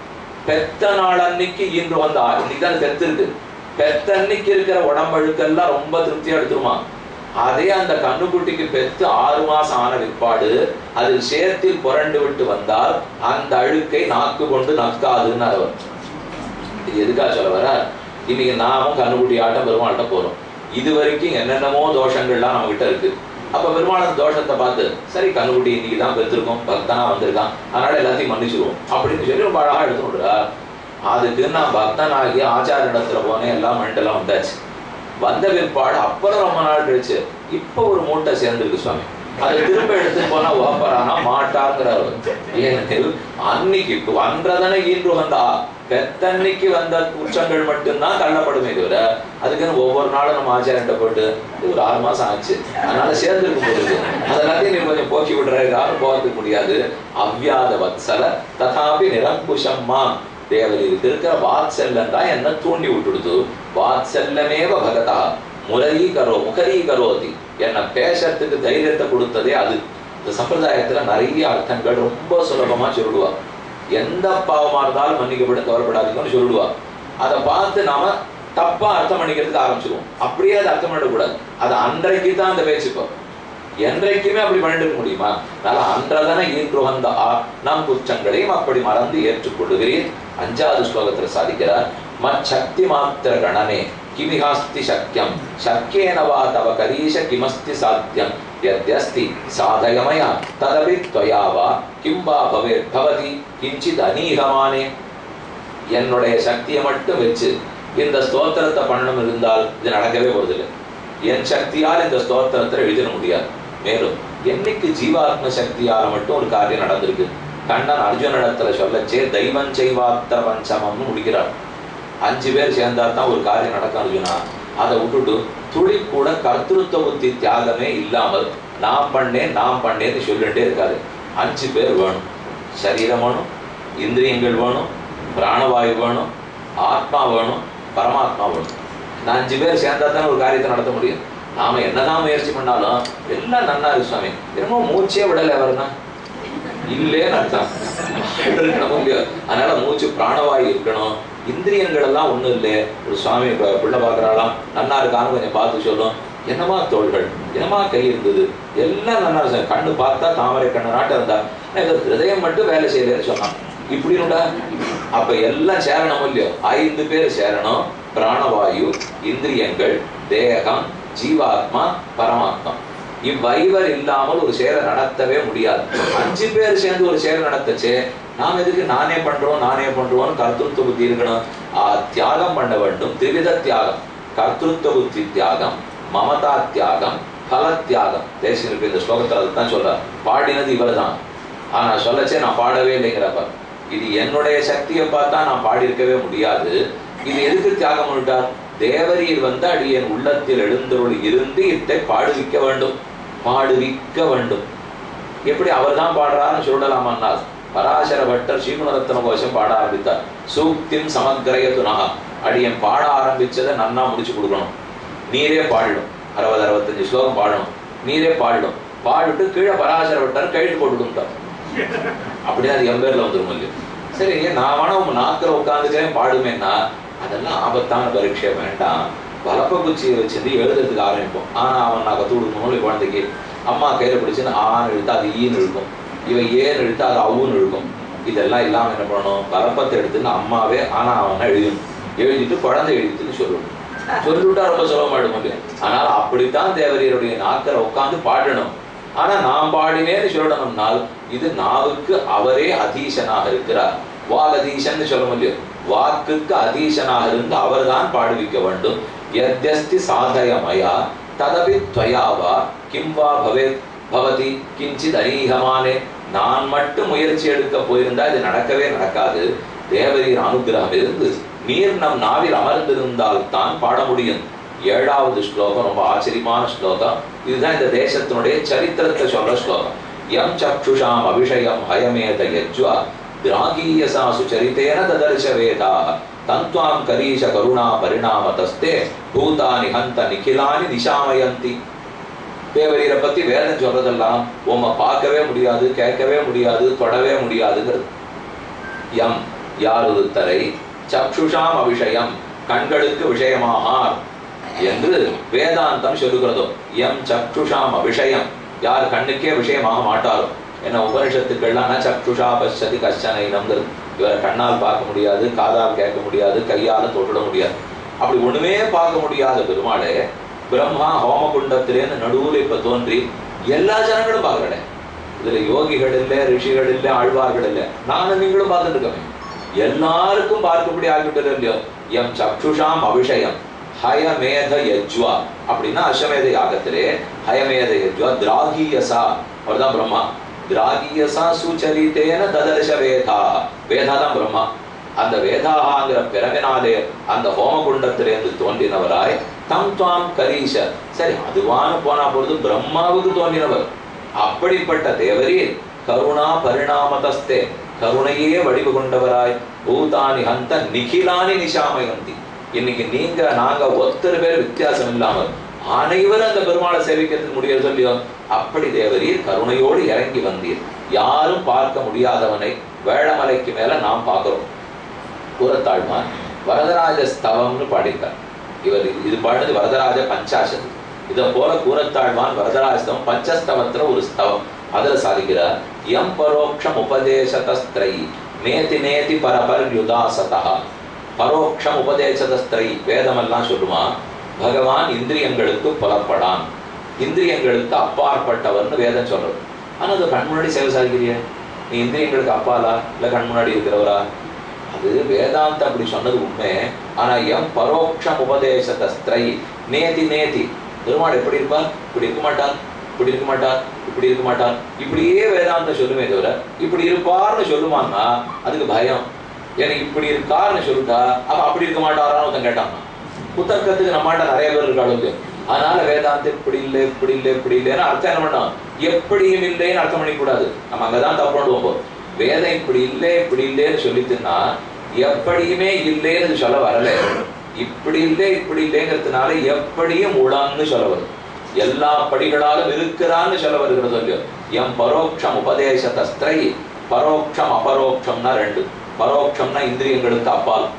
A: பெத்த நாள் அன்னைக்கு ஈன்று உகந்த ஆ இன்னைக்கு தான் பெத்து இருக்கு பெத்த அன்னைக்கு இருக்கிற உடம்பழுக்கெல்லாம் ரொம்ப திருப்தியா எடுத்துருமா அதே அந்த கண்ணுக்குட்டிக்கு பெத்து ஆறு மாசம் ஆன விற்பாடு அதில் சேத்தில் புரண்டு விட்டு வந்தால் அந்த அழுக்கை நாக்கு கொண்டு நக்காதுன்னு அவர் இது எதுக்காக சொல்ல வர இன்னைக்கு நாமும் கண்ணுக்குட்டி ஆட்டம் பெருமாள்கிட்ட போறோம் இது வரைக்கும் என்னென்னமோ தோஷங்கள்லாம் நம்ம கிட்ட இருக்கு அப்ப பெருமாள் தோஷத்தை பார்த்து சரி கண்ணுக்குட்டி இன்னைக்கு தான் பெற்றிருக்கோம் பக்தனா வந்திருக்கான் அதனால எல்லாத்தையும் மன்னிச்சிருவோம் அப்படின்னு சொல்லி ரொம்ப அழகா எடுத்துடுறா அதுக்கு நான் பக்தனாகி ஆச்சார இடத்துல போனேன் எல்லாம் மண்டெல்லாம் வந்தாச்சு வந்த பிற்பாடு அப்புறம் ரொம்ப நாள் கழிச்சு இப்போ ஒரு மூட்டை சேர்ந்துருக்கு சுவாமி அதை திரும்ப எடுத்துட்டு போனா ஓப்பரானா மாட்டாங்கிறார் ஏனெனில் அன்னைக்கு வன்றதனை ஈன்று வந்தா பெத்தன்னைக்கு வந்த குற்றங்கள் மட்டும்தான் தள்ளப்படுமே தவிர அதுக்குன்னு ஒவ்வொரு நாளும் நம்ம ஆச்சாரிட்ட போட்டு இது ஒரு ஆறு மாசம் ஆச்சு அதனால சேர்ந்துருக்கும் போது அதெல்லாத்தையும் நீ கொஞ்சம் போக்கி விடுற யாரும் போகிறதுக்கு முடியாது அவ்வியாத வத்சல ததாபி நிரங்குஷம்மா தேவதி இதுக்கு இருக்கிற வாத்சல்யம் தான் என்ன தூண்டி விட்டுடுது வாத்சல்யமேவ பகதா முரளீகரோ முகரீகரோதி என்ன பேசுறதுக்கு தைரியத்தை கொடுத்ததே அது இந்த சம்பிரதாயத்துல நிறைய அர்த்தங்கள் ரொம்ப சுலபமா சொல்லுவா எந்த பாவமா இருந்தாலும் மன்னிக்கப்பட கவலைப்படாதீங்கன்னு சொல்லுவா அதை பார்த்து நாம தப்பா அர்த்தம் பண்ணிக்கிறதுக்கு ஆரம்பிச்சிருவோம் அப்படியே அதை அர்த்தம் பண்ணக்கூடாது அது அன்றைக்கு தான் அந்த பேச்சுக்கோ என்றைக்குமே அப்படி பண்ணிட்டு இருக்க முடியுமா அதனால அன்றதன ஈன்று வந்த ஆ நம் குற்றங்களையும் அப்படி மறந்து ஏற்றுக்கொள்ளுகிறேன் அஞ்சாவது ஸ்லோகத்துல சாதிக்கிறார் மச்சக்தி மாத்திர கணனே கிமிஹாஸ்தி சக்கியம் சக்கியேன வா தவ கரீஷ கிமஸ்தி சாத்தியம் யத்யஸ்தி சாதயமயா ததபி त्वया வா கிம் வா பவே பவதி கிஞ்சித் அநீகமானே என்னுடைய சக்தியை மட்டும் வச்சு இந்த ஸ்தோத்திரத்தை பண்ணணும் இருந்தால் இது நடக்கவே போறதில்லை என் சக்தியால் இந்த ஸ்தோத்திரத்தை எழுதிட முடியாது மேலும் என்னைக்கு ஜீவாத்ம சக்தியால மட்டும் ஒரு காரியம் நடந்திருக்கு கண்ணன் அர்ஜுனிடத்துல சொல்லச்சே தெய்வம் செய்வாத்திர பஞ்சமம்னு முடிக்கிறார் அஞ்சு பேர் சேர்ந்தா தான் ஒரு காரியம் நடக்கும் அர்ஜுனா அதை விட்டுட்டு துளி கூட கர்த்திருவ புத்தி தியாகமே இல்லாமல் நான் பண்ணேன் நான் பண்ணேன்னு சொல்லிட்டே இருக்காரு அஞ்சு பேர் வேணும் சரீரம் வேணும் இந்திரியங்கள் வேணும் பிராணவாயு வேணும் ஆத்மா வேணும் பரமாத்மா வேணும் இந்த அஞ்சு பேர் சேர்ந்தா தானே ஒரு காரியத்தை நடத்த முடியும் நாம என்னதான் முயற்சி பண்ணாலும் எல்லாம் நன்னா இருக்கு சுவாமி என்னமோ மூச்சே விடலை அவர்னா இல்லேன்னு அர்த்தம் இருக்கணும் இல்லையோ அதனால மூச்சு பிராணவாயு இருக்கணும் இந்திரியங்கள் எல்லாம் ஒண்ணும் இல்லை ஒரு சுவாமி இப்ப பிள்ளை பார்க்கறாளாம் நன்னா இருக்கான்னு கொஞ்சம் பார்த்து சொல்லும் என்னமா தோள்கள் என்னமா கை இருந்தது எல்லாம் நல்லா இருக்கு கண்ணு பார்த்தா தாமரை கண்ணு நாட்டம் இருந்தா ஆனா இந்த ஹிருதயம் மட்டும் வேலை செய்யலன்னு சொன்னான் இப்படினுடா அப்ப எல்லாம் சேரணும் இல்லையோ ஐந்து பேர் சேரணும் பிராணவாயு இந்திரியங்கள் தேகம் ஜீவாத்மா பரமாத்மா இவ்வைவர் இல்லாமல் ஒரு சேர நடத்தவே முடியாது அஞ்சு பேர் சேர்ந்து ஒரு சேர நடத்தச்சே நாம் எதுக்கு நானே பண்றோம் நானே பண்றோம்னு கர்த்தృత్వ புத்தி இருக்கணும் ஆ, தியாகம் பண்ண வேண்டும் திரிவித தியாகம் கர்த்தృత్వ புத்தி தியாகம் மமதா தியாகம் பல தியாகம் தேசியனுக்கு இந்த ஸ்லோகத்தில் அதுதான் சொல்றார் பாடினது இவர்தான் ஆனா சொல்லச்சே நான் பாடவே இல்லைங்கிறப்ப இது என்னுடைய சக்தியை பார்த்தா நான் பாடியிருக்கவே முடியாது இது எதுக்கு தியாகம் பண்ணிட்டார் தேவரீர் வந்து அடியேன் உள்ளத்தில் எழுந்தருள் இருந்து இத்தை பாடுவிக்க வேண்டும் பாடுவிக்க வேண்டும் எப்படி அவர் தான் பாடுறாருன்னு சொல்லலாமன்னால் பராசர பட்டர் ஸ்ரீகுணரத்ன கோஷம் பாட ஆரம்பித்தார் சூக்திம் சமக்கிரயத்துனா அடியன் பாட ஆரம்பிச்சதை நன்னா முடிச்சு கொடுக்கணும் நீரே பாடிடும் அறுபது அறுபத்தஞ்சு ஸ்லோகம் பாடணும் நீரே பாடிடும் பாடிட்டு கீழே பராசர பட்டர் கழுத்து போட்டு கொடுத்தார் அப்படியே அது என் பேர்ல வந்துரும் இல்லையோ சரி நான் வேணா உங்க நாக்கில் உட்காந்துக்கிறேன் பாடுமேன்னா அதெல்லாம் ஆபத்தான பரீட்சை வேண்டாம் வலப்ப குச்சியை வச்சிருந்து எழுதுறதுக்கு ஆரம்பிப்போம் ஆனா அவன் நான் கத்து கொடுக்கணும் குழந்தைக்கு அம்மா கையில பிடிச்சுன்னு ஆன்னு இழுத்தா அது ஈன்னு இழுக்கும் இவன் ஏன்னு இழுத்தா அது அவுன்னு இழுக்கும் இதெல்லாம் இல்லாம என்ன பண்ணணும் வலப்பத்தை எடுத்துன்னு அம்மாவே ஆனா அவன் எழுதணும் எழுதிட்டு குழந்தை எழுதிட்டுன்னு சொல்லணும் சொல்லிவிட்டா ரொம்ப சுலபமாயிடும் முடியும் ஆனால் அப்படித்தான் தேவரியருடைய நாக்கில் உட்கார்ந்து பாடணும் ஆனா நான் பாடினேன்னு சொல்லணும்னால் இது நாவுக்கு அவரே அதீசனாக இருக்கிறார் வாகதீசன் சொல்ல முடியும் வாக்குக்கு அதீசனாக இருந்து அவர்தான் பாடுவிக்க வேண்டும் எத்யஸ்தி சாதயமயா ததபி துவயாவா கிம் வா பவேத் பவதி கிஞ்சித் அநீகமானே நான் மட்டும் முயற்சி எடுக்க போயிருந்தா இது நடக்கவே நடக்காது தேவரீர் அனுகிரகம் இருந்து நீர் நம் நாவில் அமர்ந்திருந்தால் தான் பாட முடியும் ஏழாவது ஸ்லோகம் ரொம்ப ஆச்சரியமான ஸ்லோகம் இதுதான் இந்த தேசத்தினுடைய சரித்திரத்தை சொல்ற ஸ்லோகம் யம் சக்ஷுஷாம் அபிஷயம் ஹயமேத யஜ்வா திராகீயசா சுச்சரித்தேன ததர்ஷ வேதா தந்த்வாம் கரீஷ கருணா பரிணாமதஸ்தே பூதானி ஹந்த நிகிலானி நிஷாமயந்தி தேவரீரை பத்தி வேதம் சொல்றதெல்லாம் உம்மை பார்க்கவே முடியாது கேட்கவே முடியாது தொடவே முடியாதுங்கிறது யம் யார் ஒருத்தரை சக்ஷுஷாம் அபிஷயம் கண்களுக்கு விஷயமாகார் என்று வேதாந்தம் சொல்லுகிறதோ எம் சக்ஷுஷாம் அபிஷயம் யார் கண்ணுக்கே விஷயமாக மாட்டாரோ என்ன உபனிஷத்துக்கள்லாம் ந சக்ஷுஷா பச்சதி கஷ்டனை நம்புறது இவரை கண்ணால் பார்க்க முடியாது காதால் கேட்க முடியாது கையால் தொட்டுட முடியாது அப்படி ஒண்ணுமே பார்க்க முடியாத பெருமாளே பிரம்மா ஹோமகுண்டத்திலேருந்து நடுவுல இப்ப தோன்றி எல்லா ஜனங்களும் பார்க்கறேன் இதுல யோகிகள் இல்ல ரிஷிகள் இல்ல ஆழ்வார்கள் இல்ல நானும் நீங்களும் பார்த்துட்டு இருக்கோமே எல்லாருக்கும் பார்க்கும்படி ஆகிவிட்டது இல்லையோ எம் சக்ஷுஷாம் அபிஷயம் ஹயமேத யஜ்வா அப்படின்னா அஸ்வமேத யாகத்திலே ஹயமேத யஜ்வா திராகியசா அவர்தான் பிரம்மா திராகியசா சுச்சரித்தேன ததர்ஷ வேதா வேதா தான் பிரம்மா அந்த வேதாங்கிற பிறவினாலே அந்த ஹோமகுண்டத்திலிருந்து தோன்றினவராய் தம் துவாம் கரீஷ சரி அதுவான போனா பொழுது பிரம்மாவுக்கு தோன்றினவர் அப்படிப்பட்ட தேவரீர் கருணா பரிணாமதஸ்தே கருணையே வடிவு கொண்டவராய் பூதானி ஹந்த நிகிலானி நிஷாமயந்தி இன்னைக்கு நீங்க நாங்க ஒருத்தர் பேர் வித்தியாசம் இல்லாமல் அனைவரும் அந்த பெருமாளை சேவிக்கிறதுக்கு முடியாது சொல்லியோ அப்படி தேவரீர் கருணையோடு இறங்கி வந்தீர் யாரும் பார்க்க முடியாதவனை வேளமலைக்கு மேல நாம் பார்க்கிறோம் கூறத்தாழ்வான் வரதராஜ ஸ்தவம்னு பாடியிருக்கார் இவர் இது பாடினது வரதராஜ பஞ்சாசது இதை போல கூறத்தாழ்வான் வரதராஜஸ்தவம் பஞ்சஸ்தவத்துல ஒரு ஸ்தவம் அதுல சாதிக்கிறார் எம் பரோக்ஷம் உபதேசதஸ்திரை நேதி நேதி பரபர் யுதாசதா பரோக்ஷம் உபதேசதஸ்திரை வேதமெல்லாம் சொல்லுமா பகவான் இந்திரியங்களுக்கு புலப்படான் இந்திரியங்களுக்கு அப்பாற்பட்டவர்னு வேதம் சொல்றது ஆனா அது கண் முன்னாடி சேவை சாதிக்கிறிய நீ இந்திரியங்களுக்கு அப்பாலா இல்ல கண் முன்னாடி இருக்கிறவரா அது வேதாந்த அப்படி சொன்னது உண்மை ஆனா எம் பரோக்ஷம் உபதேசதஸ்திரை நேதி நேதி பெருமாள் எப்படி இருப்பார் இப்படி இருக்க மாட்டார் இப்படி இருக்க மாட்டார் இப்படி இருக்க மாட்டார் இப்படியே வேதாந்தம் சொல்லுமே தவிர இப்படி இருப்பார்னு சொல்லுமான்னா அதுக்கு பயம் எனக்கு இப்படி இருக்காருன்னு சொல்லிட்டா அப்ப அப்படி இருக்க மாட்டாரான்னு ஒருத்தன் கேட்டான் புத்தகத்துக்கு நம்மாட்ட நிறைய பேர் இருக்காளுங்க அதனால வேதாந்தம் இப்படி இல்லை இப்படி இல்லை இப்படி இல்லைன்னு அர்த்தம் என்ன பண்ணோம் எப்படியும் இல்லைன்னு அர்த்தம் பண்ணிக்கூடாது நம்ம அங்கதான் தப்பு பண்ணுவோம் போ. வேதம் இப்படி இல்லை இப்படி இல்லைன்னு சொல்லிட்டுன்னா எப்படியுமே இல்லைன்னு சொல்ல வரல இப்படி இல்லை இப்படி இல்லைங்கிறதுனால எப்படியும் உளம்னு சொல்ல வரும் எல்லா படிகளாலும் இருக்கிறான்னு சொல்ல வருகிறது இல்லையோ எம் பரோட்சம் உபதேச தஸ்திரை பரோட்சம் அபரோக்ஷம்னா ரெண்டு பரோட்சம்னா இந்திரியங்களுக்கு அப்பால்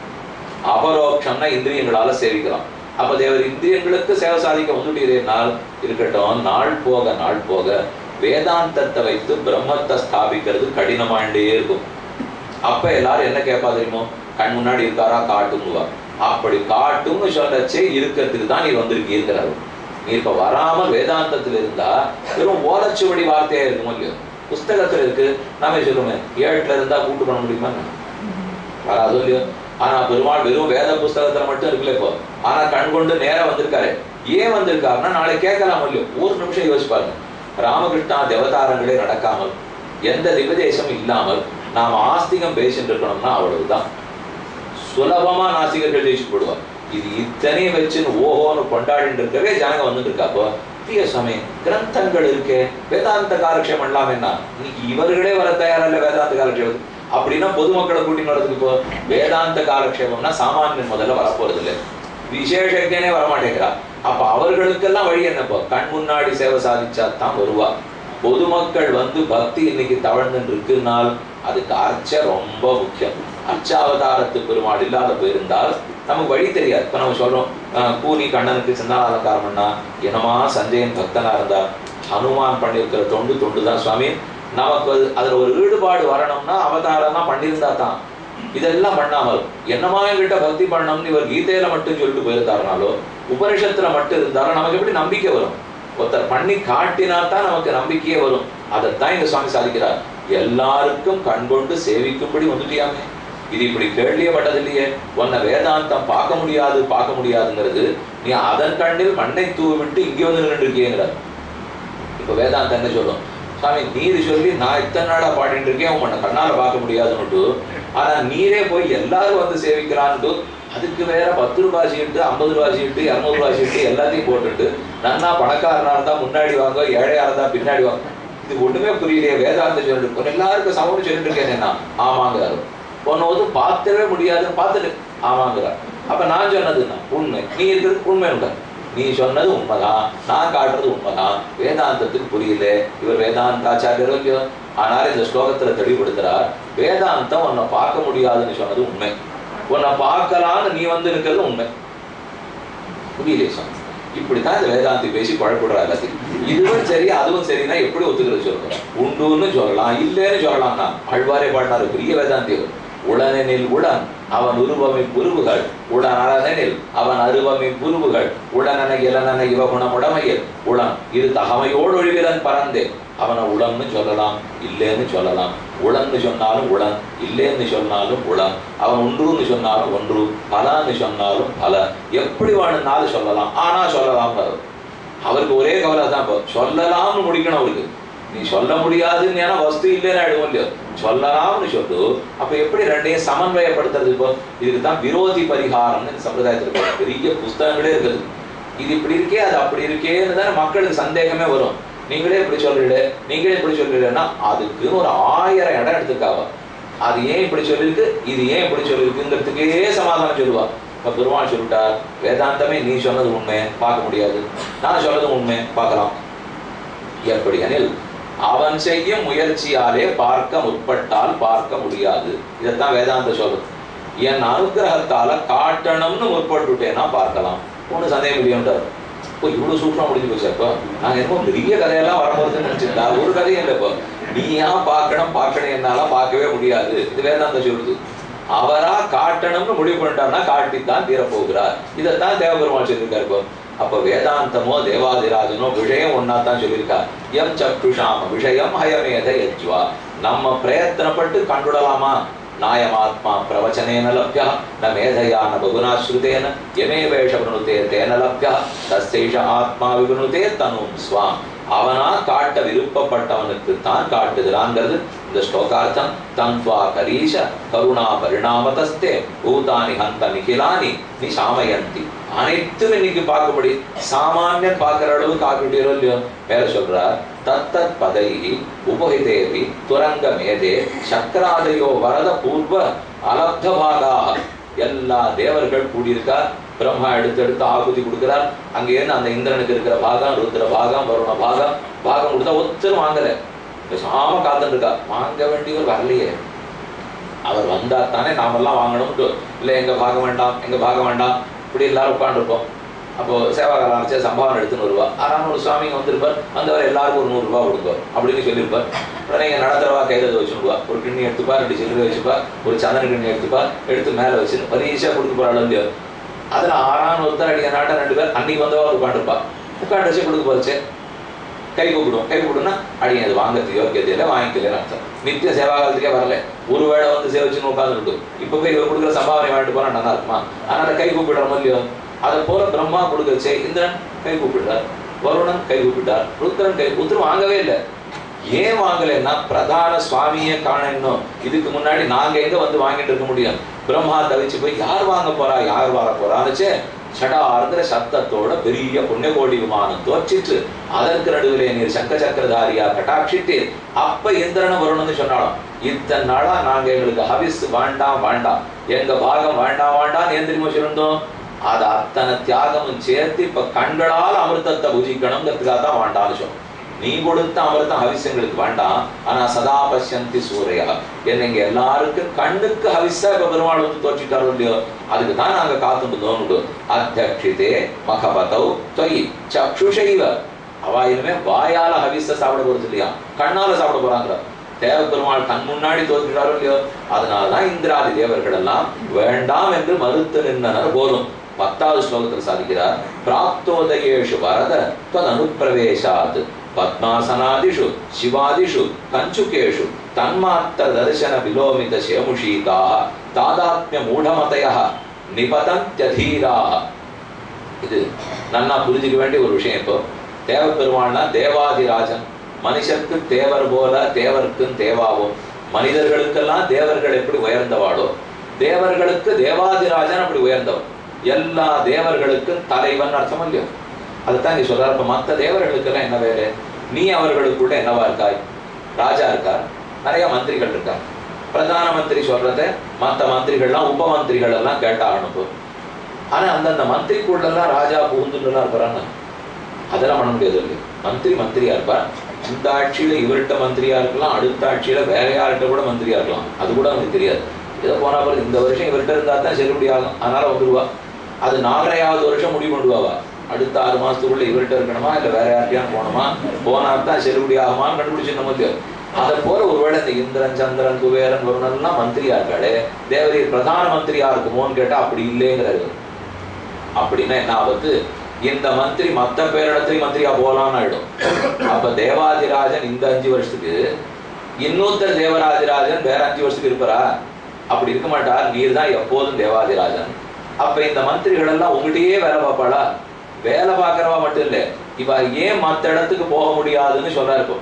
A: அபரோக்ஷம்னா இந்திரியங்களால சேவிக்கலாம் அப்ப தேவர் இந்திரியங்களுக்கு சேவை சாதிக்க வந்துட்டீரேனால் இருக்கட்டும் நாள் போக நாள் போக வேதாந்தத்தை வைத்து பிரம்மத்தை ஸ்தாபிக்கிறது கடினமாண்டே இருக்கும் அப்ப எல்லாரும் என்ன கேட்பா தெரியுமோ கண் முன்னாடி இருக்காரா காட்டுங்குவா அப்படி காட்டும்னு சொல்லச்சே இருக்கிறதுக்கு தான் நீ வந்திருக்கீங்கிறாரு நீ இப்ப வராமல் வேதாந்தத்துல இருந்தா வெறும் ஓலச்சுவடி வார்த்தையா இருக்குமோ இல்லையோ புஸ்தகத்துல இருக்கு நாமே சொல்லுவேன் ஏழுல இருந்தா கூட்டு பண்ண முடியுமா என்ன? வராதோ இல்லையோ ஆனா பெருமாள் வெறும் வேத புஸ்தகத்துல மட்டும் இருக்குல்ல இப்போ ஆனா கண் கொண்டு நேரா வந்திருக்காரு ஏன் வந்திருக்காருன்னா நாளை கேட்கலாம் இல்லையோ ஒரு நிமிஷம் யோசிச்சு பாருங்க ராமகிருஷ்ணா தேவதாரங்களே நடக்காமல் எந்த திபதேசம் இல்லாமல் நாம் ஆஸ்திகம் பேசிட்டு இருக்கணும்னா அவ்வளவுதான் சுலபமா நாசிகர்கள் ஜெயிச்சு போடுவார் இது இத்தனையும் வச்சுன்னு ஓஹோன்னு கொண்டாடிட்டு இருக்கவே ஜனங்க வந்துட்டு இருக்காப்போ பிரிய சுவாமி கிரந்தங்கள் இருக்கே வேதாந்த காலக்ஷேம் பண்ணலாம் என்ன இன்னைக்கு இவர்களே வர தயாரில்ல வேதாந்த காலக்ஷேபம் அப்படின்னா பொதுமக்களை கூட்டி வரதுக்கு இப்போ வேதாந்த காலக்ஷேபம்னா சாமானியன் முதல்ல வரப்போறது இல்லை விசேஷக்கனே வரமாட்டேங்கிறா அப்ப அவர்களுக்கெல்லாம் வழி என்னப்போ கண் முன்னாடி சேவை சாதிச்சா தான் வருவா பொதுமக்கள் வந்து பக்தி இன்னைக்கு தவழ்ந்து இருக்குனால் அதுக்கு அர்ச்ச ரொம்ப முக்கியம் அர்ச்சாவதாரத்து பெருமாள் இல்லாத போயிருந்தால் நமக்கு வழி தெரியாது இப்ப நம்ம சொல்றோம் அஹ், கூனி கண்ணனுக்கு சிந்தான அலங்காரம் பண்ணா என்னமா சஞ்சயன் பக்தனா இருந்தா ஹனுமான் பண்ணியிருக்கிற தொண்டு தொண்டு தான் சுவாமி நமக்கு அது- அதுல ஒரு ஈடுபாடு வரணும்னா அவதாரம்லாம் பண்ணியிருந்தா தான் இதெல்லாம் பண்ணாமல் என்னமா என்கிட்ட பக்தி பண்ணணும்னு இவர் கீதையில மட்டும் சொல்லிட்டு போயிருந்தாருனாலோ உபனிஷத்துல மட்டும் இருந்தாலும் நமக்கு எப்படி நம்பிக்கை வரும் ஒருத்தர் பண்ணி காட்டினா தான் நமக்கு நம்பிக்கையே வரும் அதைத்தான் இந்த சுவாமி சாதிக்கிறார் எல்லாருக்கும் கண்கொண்டு சேவிக்கும்படி வந்துட்டியாமே இது இப்படி கேள்வியப்பட்டது இல்லையே உன்னை வேதாந்தம் பார்க்க முடியாது பார்க்க முடியாதுங்கிறது நீ அதன் கண்ணில் மண்ணை தூவி விட்டு இங்கே வந்து நின்று இருக்கியங்கிறார் இப்ப வேதாந்தம் என்ன சொல்லும் சாமி நீர் சொல்லி நான் இத்தனை நாளா பாடிட்டு இருக்கேன் உன்னை கண்ணால பார்க்க முடியாதுன்னுட்டு ஆனா நீரே போய் எல்லாரும் வந்து சேவிக்கிறான்ட்டு அதுக்கு வேற பத்து ரூபாய் சீட்டு ஐம்பது ரூபாய் சீட்டு இரநூறு ரூபாய் சீட்டு எல்லாத்தையும் போட்டுட்டு நன்னா பணக்காரனா இருந்தா முன்னாடி வாங்க ஏழையா இருந்தா பின்னாடி வாங்க இது ஒண்ணுமே புரியலையே வேதாந்தம் சொல்லிட்டு உன்னை எல்லாருக்கும் சமம்னு சொல்லிட்டு இருக்கேன் நான் ஆமாங்கிறாரு உன்னை வந்து பார்த்துடவே முடியாதுன்னு பார்த்துட்டு ஆமாங்கிறார் அப்ப நான் சொன்னதுன்னா உண்மை நீ இருக்கிறது உண்மை நீ சொன்னது உண்மைதான் நான் காட்டுறது உண்மைதான் வேதாந்தத்துக்கு புரியல இவர் வேதாந்தாச்சாரியரோ இல்லையோ ஆனால் இந்த ஸ்லோகத்துல தெளிவுபடுத்துறார் வேதாந்தம் உன்னை பார்க்க முடியாதுன்னு சொன்னது உண்மை உன்னை பார்க்கலான்னு நீ வந்து இருக்கிறது உண்மை புரியலையே சாமி இப்படித்தான் இந்த வேதாந்தி பேசி குழப்பிடுறா எல்லாத்தையும் இதுவும் சரி அதுவும் சரின்னா எப்படி ஒத்துக்கிறது சொல்லுங்க உண்டுன்னு சொல்லலாம் இல்லைன்னு சொல்லலாம்னா அழ்வாரே பாடினாரு பெரிய வேதாந்தி அவர். உளனெனில் உளன் அவன் உருவமை புருவுகள் உடன் அறனெனில் அவன் அருவமை புருவுகள் உடனென இளனென இவகுணம் உடமையில் உளன் இது தகமையோடு ஒழிவிலன் பறந்தே அவனை உளன்னு சொல்லலாம் இல்லைன்னு சொல்லலாம் உளன்னு சொன்னாலும் உளன் இல்லைன்னு சொன்னாலும் உளன் அவன் ஒன்றுன்னு சொன்னாலும் ஒன்று பலன்னு சொன்னாலும் பல எப்படி வேணும்னாலும் சொல்லலாம் ஆனா சொல்லலாம் அவருக்கு ஒரே கவலை தான் இப்போ சொல்லலாம்னு முடிக்கணும் அவருக்கு நீ சொல்ல முடியாதுன்னு ஏன்னா வஸ்து இல்லைன்னு ஆயிடுவோம் இல்லையோ சொல்லலாம்னு சொல்லு அப்ப எப்படி ரெண்டையும் சமன்வயப்படுத்துறது இப்போ இதுக்கு தான் விரோதி பரிகாரம்னு இந்த சம்பிரதாயத்தில் இருக்கு. பெரிய புஸ்தகங்களே இருக்குது இது இப்படி இருக்கே அது அப்படி இருக்கேன்னு தான் மக்களுக்கு சந்தேகமே வரும் நீங்களே இப்படி சொல்லிடு நீங்களே இப்படி சொல்லிடுன்னா அதுக்கு ஒரு ஆயிரம் இடம் எடுத்துக்காவ அது ஏன் இப்படி சொல்லிருக்கு இது ஏன் இப்படி சொல்லிருக்குங்கிறதுக்கே சமாதானம் சொல்லுவா இப்ப பெருமாள் சொல்லிட்டார் வேதாந்தமே நீ சொன்னது உண்மை பார்க்க முடியாது நான் சொன்னது உண்மை பார்க்கலாம் எப்படி எனில் அவன் செய்யும் முயற்சியாலே பார்க்க முற்பட்டால் பார்க்க முடியாது இதைத்தான் வேதாந்த சொல்றது என் அனுகிரகத்தால காட்டணும்னு முற்பட்டுட்டேன்னா பார்க்கலாம் ஒண்ணு சந்தேகம் இல்லையோன்றார் இப்போ இவ்வளவு சூப்பரா முடிஞ்சு போச்சு அப்போ நாங்க என்னமோ பெரிய கதையெல்லாம் வரப்போகுதுன்னு நினைச்சிருந்தா ஒரு கதையும் இல்லை இப்போ நீயா பார்க்கணும் பார்க்கணும் என்னால பார்க்கவே முடியாது இது வேதாந்த சொல்லுது அவரா காட்டணும்னு முடிவு பண்ணிட்டார்னா காட்டித்தான் தீரப்போகிறார் இதைத்தான் தேவபெருமாள் சொல்லியிருக்காரு இப்போ அப்ப வேதாந்தமோ தேவாதிராஜனோ விஷயம் ஒன்னா தான் சொல்லியிருக்கா எம் சக்ஷுஷாம விஷயம் ஹயமேத யஜ்வா நம்ம பிரயத்தனப்பட்டு கண்டுடலாமா நாயமாத்மா பிரவச்சனேன லப்யா ந மேதையா ந பகுனா ஸ்ருதேன யமே வேஷ வினுதே தேன லப்யா தஸ்தேஷ ஆத்மா விபுனுதே தனும் ஸ்வாம் அவனா காட்ட விருப்பப்பட்டவனுக்கு தான் காட்டுகிறான்ங்கிறது இந்த ஸ்லோகார்த்தம் தந்த்வா கரீஷ கருணா பரிணாமதஸ்தே பூதானி ஹந்த நிகிலானி நிஷாமயந்தி அனைத்தும் இன்னைக்கு பார்க்கபடி சாமானியன் பார்க்கிற அளவு காக்கிட்டீரோ இல்லையோ மேல சொல்றார் தத்தத் பதை உபகிதேவி துரங்க மேதே சக்கராதயோ வரத பூர்வ அலப்த பாகாக எல்லா தேவர்கள் கூடியிருக்கார் பிரம்மா எடுத்து எடுத்து ஆகுதி கொடுக்கிறார் அங்கேருந்து அந்த இந்திரனுக்கு இருக்கிற பாகம் ருத்ர பாகம் வருண பாகம் பாகம் கொடுத்தா ஒருத்தரும் வாங்கல பேசாம காத்துட்டு இருக்கா வாங்க வேண்டியவர் வரலையே அவர் வந்தா தானே நாமெல்லாம் வாங்கணும்ட்டு இல்லை எங்க பாகம் வேண்டாம் எங்க பாகம் வேண்டாம் இப்படி எல்லாரும் உட்காந்துருப்போம் அப்போ சேவாகாரம் ஆரம்பிச்சா சம்பாவனை எடுத்துன்னு வருவா ஆனால் ஒரு சுவாமிங்க வந்திருப்பார் வந்தவர் எல்லாருக்கும் ஒரு நூறுரூவா கொடுங்க அப்படின்னு சொல்லியிருப்பார் உடனே இங்கே நடத்துறவா கையில் அதை வச்சுடுவா ஒரு கிண்ணி எடுத்துப்பா ரெண்டு சில்லறை வச்சுப்பா ஒரு சந்தன கிண்ணி எடுத்துப்பா எடுத்து மேலே வச்சு பரீஷா கொடுக்க போறாள் இல்லையோ அதில் ஆறாம் ஒருத்தர் அடிக்க நாட்டம் ரெண்டு பேர் அன்னைக்கு வந்தவா உட்காந்துருப்பா உட்காந்து வச்சு கொடுக்க போச்சு கை கூப்பிடும் கை கூப்பிடும்னா அடிங்க அது வாங்கறதுக்கு யோக்கியத்தை இல்லை வாங்கிக்கலன்னு அர்த்தம் நித்திய சேவாகாலத்துக்கே வரல ஒரு வேளை வந்து சேவச்சுன்னு உட்காந்துருக்கு இப்போ போய் இவர் கொடுக்குற சம்பாவனை வாங்கிட்டு போனா நல்லா இருக்குமா அதனால கை கூப்பிடுற இல்லையோ அதை போல பிரம்மா கொடுக்கச்சே இந்திரன் கை கூப்பிடுறார் வருணன் கை கூப்பிட்டார் ருத்ரன் கை ருத்ரன் வாங்கவே இல்லை ஏன் வாங்கலைன்னா பிரதான சுவாமியே காணணும் இதுக்கு முன்னாடி நாங்க எங்க வந்து வாங்கிட்டு இருக்க முடியும் பிரம்மா தவிச்சு போய் யார் வாங்க போறா யார் வாங்க போறான்னுச்சே சடார்ங்கிற சத்தத்தோட பெரிய புண்ணியகோடி விமானம் தோற்றிட்டு அதற்கு நடுவிலே நீர் சங்க சக்கரதாரியா கட்டாட்சிட்டு அப்ப இந்திரன வருணன்னு சொன்னாலும் இத்தனை நாளா நாங்க எங்களுக்கு ஹவிஸ் வேண்டாம் வேண்டாம் எங்க பாகம் வேண்டாம் வேண்டாம் ஏன் தெரியுமா சொல்லிருந்தோம் அது அத்தனை தியாகமும் சேர்த்து இப்ப கண்களால் அமிர்தத்தை புஜிக்கணுங்கிறதுக்காக தான் வேண்டாம்னு சொன்னோம் நீ கொடுத்த அமிர்தம் ஹவிசங்களுக்கு வேண்டாம் ஆனா சதா பஷ்யந்தி சூரையா என்ன இங்க எல்லாருக்கும் கண்ணுக்கு ஹவிஸா இப்ப பெருமாள் வந்து தோற்றிட்டாரோ இல்லையோ அதுக்கு தான் நாங்க காத்துட்டு தோணுடு அத்தியக்ஷிதே மகபதௌ தொய் சக்ஷுஷைவ அவ இனிமே வாயால ஹவிஸ சாப்பிட போறது இல்லையா கண்ணால சாப்பிட போறாங்க தேவ பெருமாள் கண் முன்னாடி தோற்றுட்டாரோ இல்லையோ அதனாலதான் இந்திராதி தேவர்கள் எல்லாம் வேண்டாம் என்று மறுத்து நின்றனர் போதும் பத்தாவது ஸ்லோகத்தில் சாதிக்கிறார் பிராப்தோதயேஷு வரத தன் அனுப்பிரவேசாத் பத்மாசனாதிஷு சிவாதிஷு கஞ்சுகேஷு தன்மாத்திர தரிசன விலோமித சேமுஷீகாः தாதாத்மிய மூடமதயः நிபதந்தியதீராः இது நன்னா புரிஞ்சுக்க வேண்டிய ஒரு விஷயம் இப்போ தேவ பெருமாள்னா தேவாதிராஜன் மனுஷருக்கு தேவர் போல தேவருக்கும் தேவாவும் மனிதர்களுக்கெல்லாம் தேவர்கள் எப்படி உயர்ந்தவாளோ தேவர்களுக்கு தேவாதிராஜன் அப்படி உயர்ந்தவன் எல்லா தேவர்களுக்கும் தலைவன் அர்த்தம் இல்லையோ அதுதான் இங்க சொல்றாரு இப்ப மத்த தேவர்களுக்கெல்லாம் என்ன வேறு நீ அவர்களுக்குள்ள என்னவா இருக்காய் ராஜா இருக்கார் நிறைய மந்திரிகள் இருக்கார் பிரதான மந்திரி சொல்றத மத்த மந்திரிகள்லாம் உப மந்திரிகள் எல்லாம் கேட்டாகணும் இப்போ ஆனா அந்தந்த மந்திரிக்குள்ளெல்லாம் ராஜா புகுந்துலாம் இருக்கிறான்னு அதெல்லாம் பண்ண முடியாது இல்லையா மந்திரி மந்திரியா இருப்பார் இந்த ஆட்சியில இவர்கிட்ட மந்திரியா இருக்கலாம் அடுத்த ஆட்சியில வேற யார்கிட்ட கூட மந்திரியா இருக்கலாம் அது கூட அவனுக்கு தெரியாது ஏதோ போனா பிறகு இந்த வருஷம் இவர்கிட்ட இருந்தா தான் செல்லுபடி ஆகும் அதனால வந்துருவா அது நாலரையாவது வருஷம் முடிவு பண்ணுவாவா அடுத்த ஆறு மாசத்துக்குள்ள இவர்கிட்ட இருக்கணுமா இல்ல வேற யார்கிட்டயும் போகணுமா போனா தான் செல்லுபடி ஆகுமான்னு கண்டுபிடிச்சிருந்த முடியாது அதை போல ஒருவேளை இந்த இந்திரன் சந்திரன் குபேரன் வருணன்லாம் மந்திரியா இருக்காளே தேவரீர் பிரதான மந்திரியா இருக்குமோன்னு கேட்டா அப்படி இல்லைங்கிறாரு அப்படின்னா என்ன ஆபத்து இந்த மந்திரி மத்த பேரிடத்துலயும் மந்திரியா போலான்னு ஆயிடும் அப்ப தேவாதிராஜன் இந்த அஞ்சு வருஷத்துக்கு இன்னொருத்தர் தேவராஜராஜன் வேற அஞ்சு வருஷத்துக்கு இருப்பாரா அப்படி இருக்க மாட்டார் நீர் தான் எப்போதும் தேவாதிராஜன் அப்ப இந்த மந்திரிகள் எல்லாம் உங்ககிட்டயே வேலை பார்ப்பாளா வேலை பார்க்கறவா மட்டும் இல்ல இவ ஏன் மத்த இடத்துக்கு போக முடியாதுன்னு சொல்றாரு இப்போ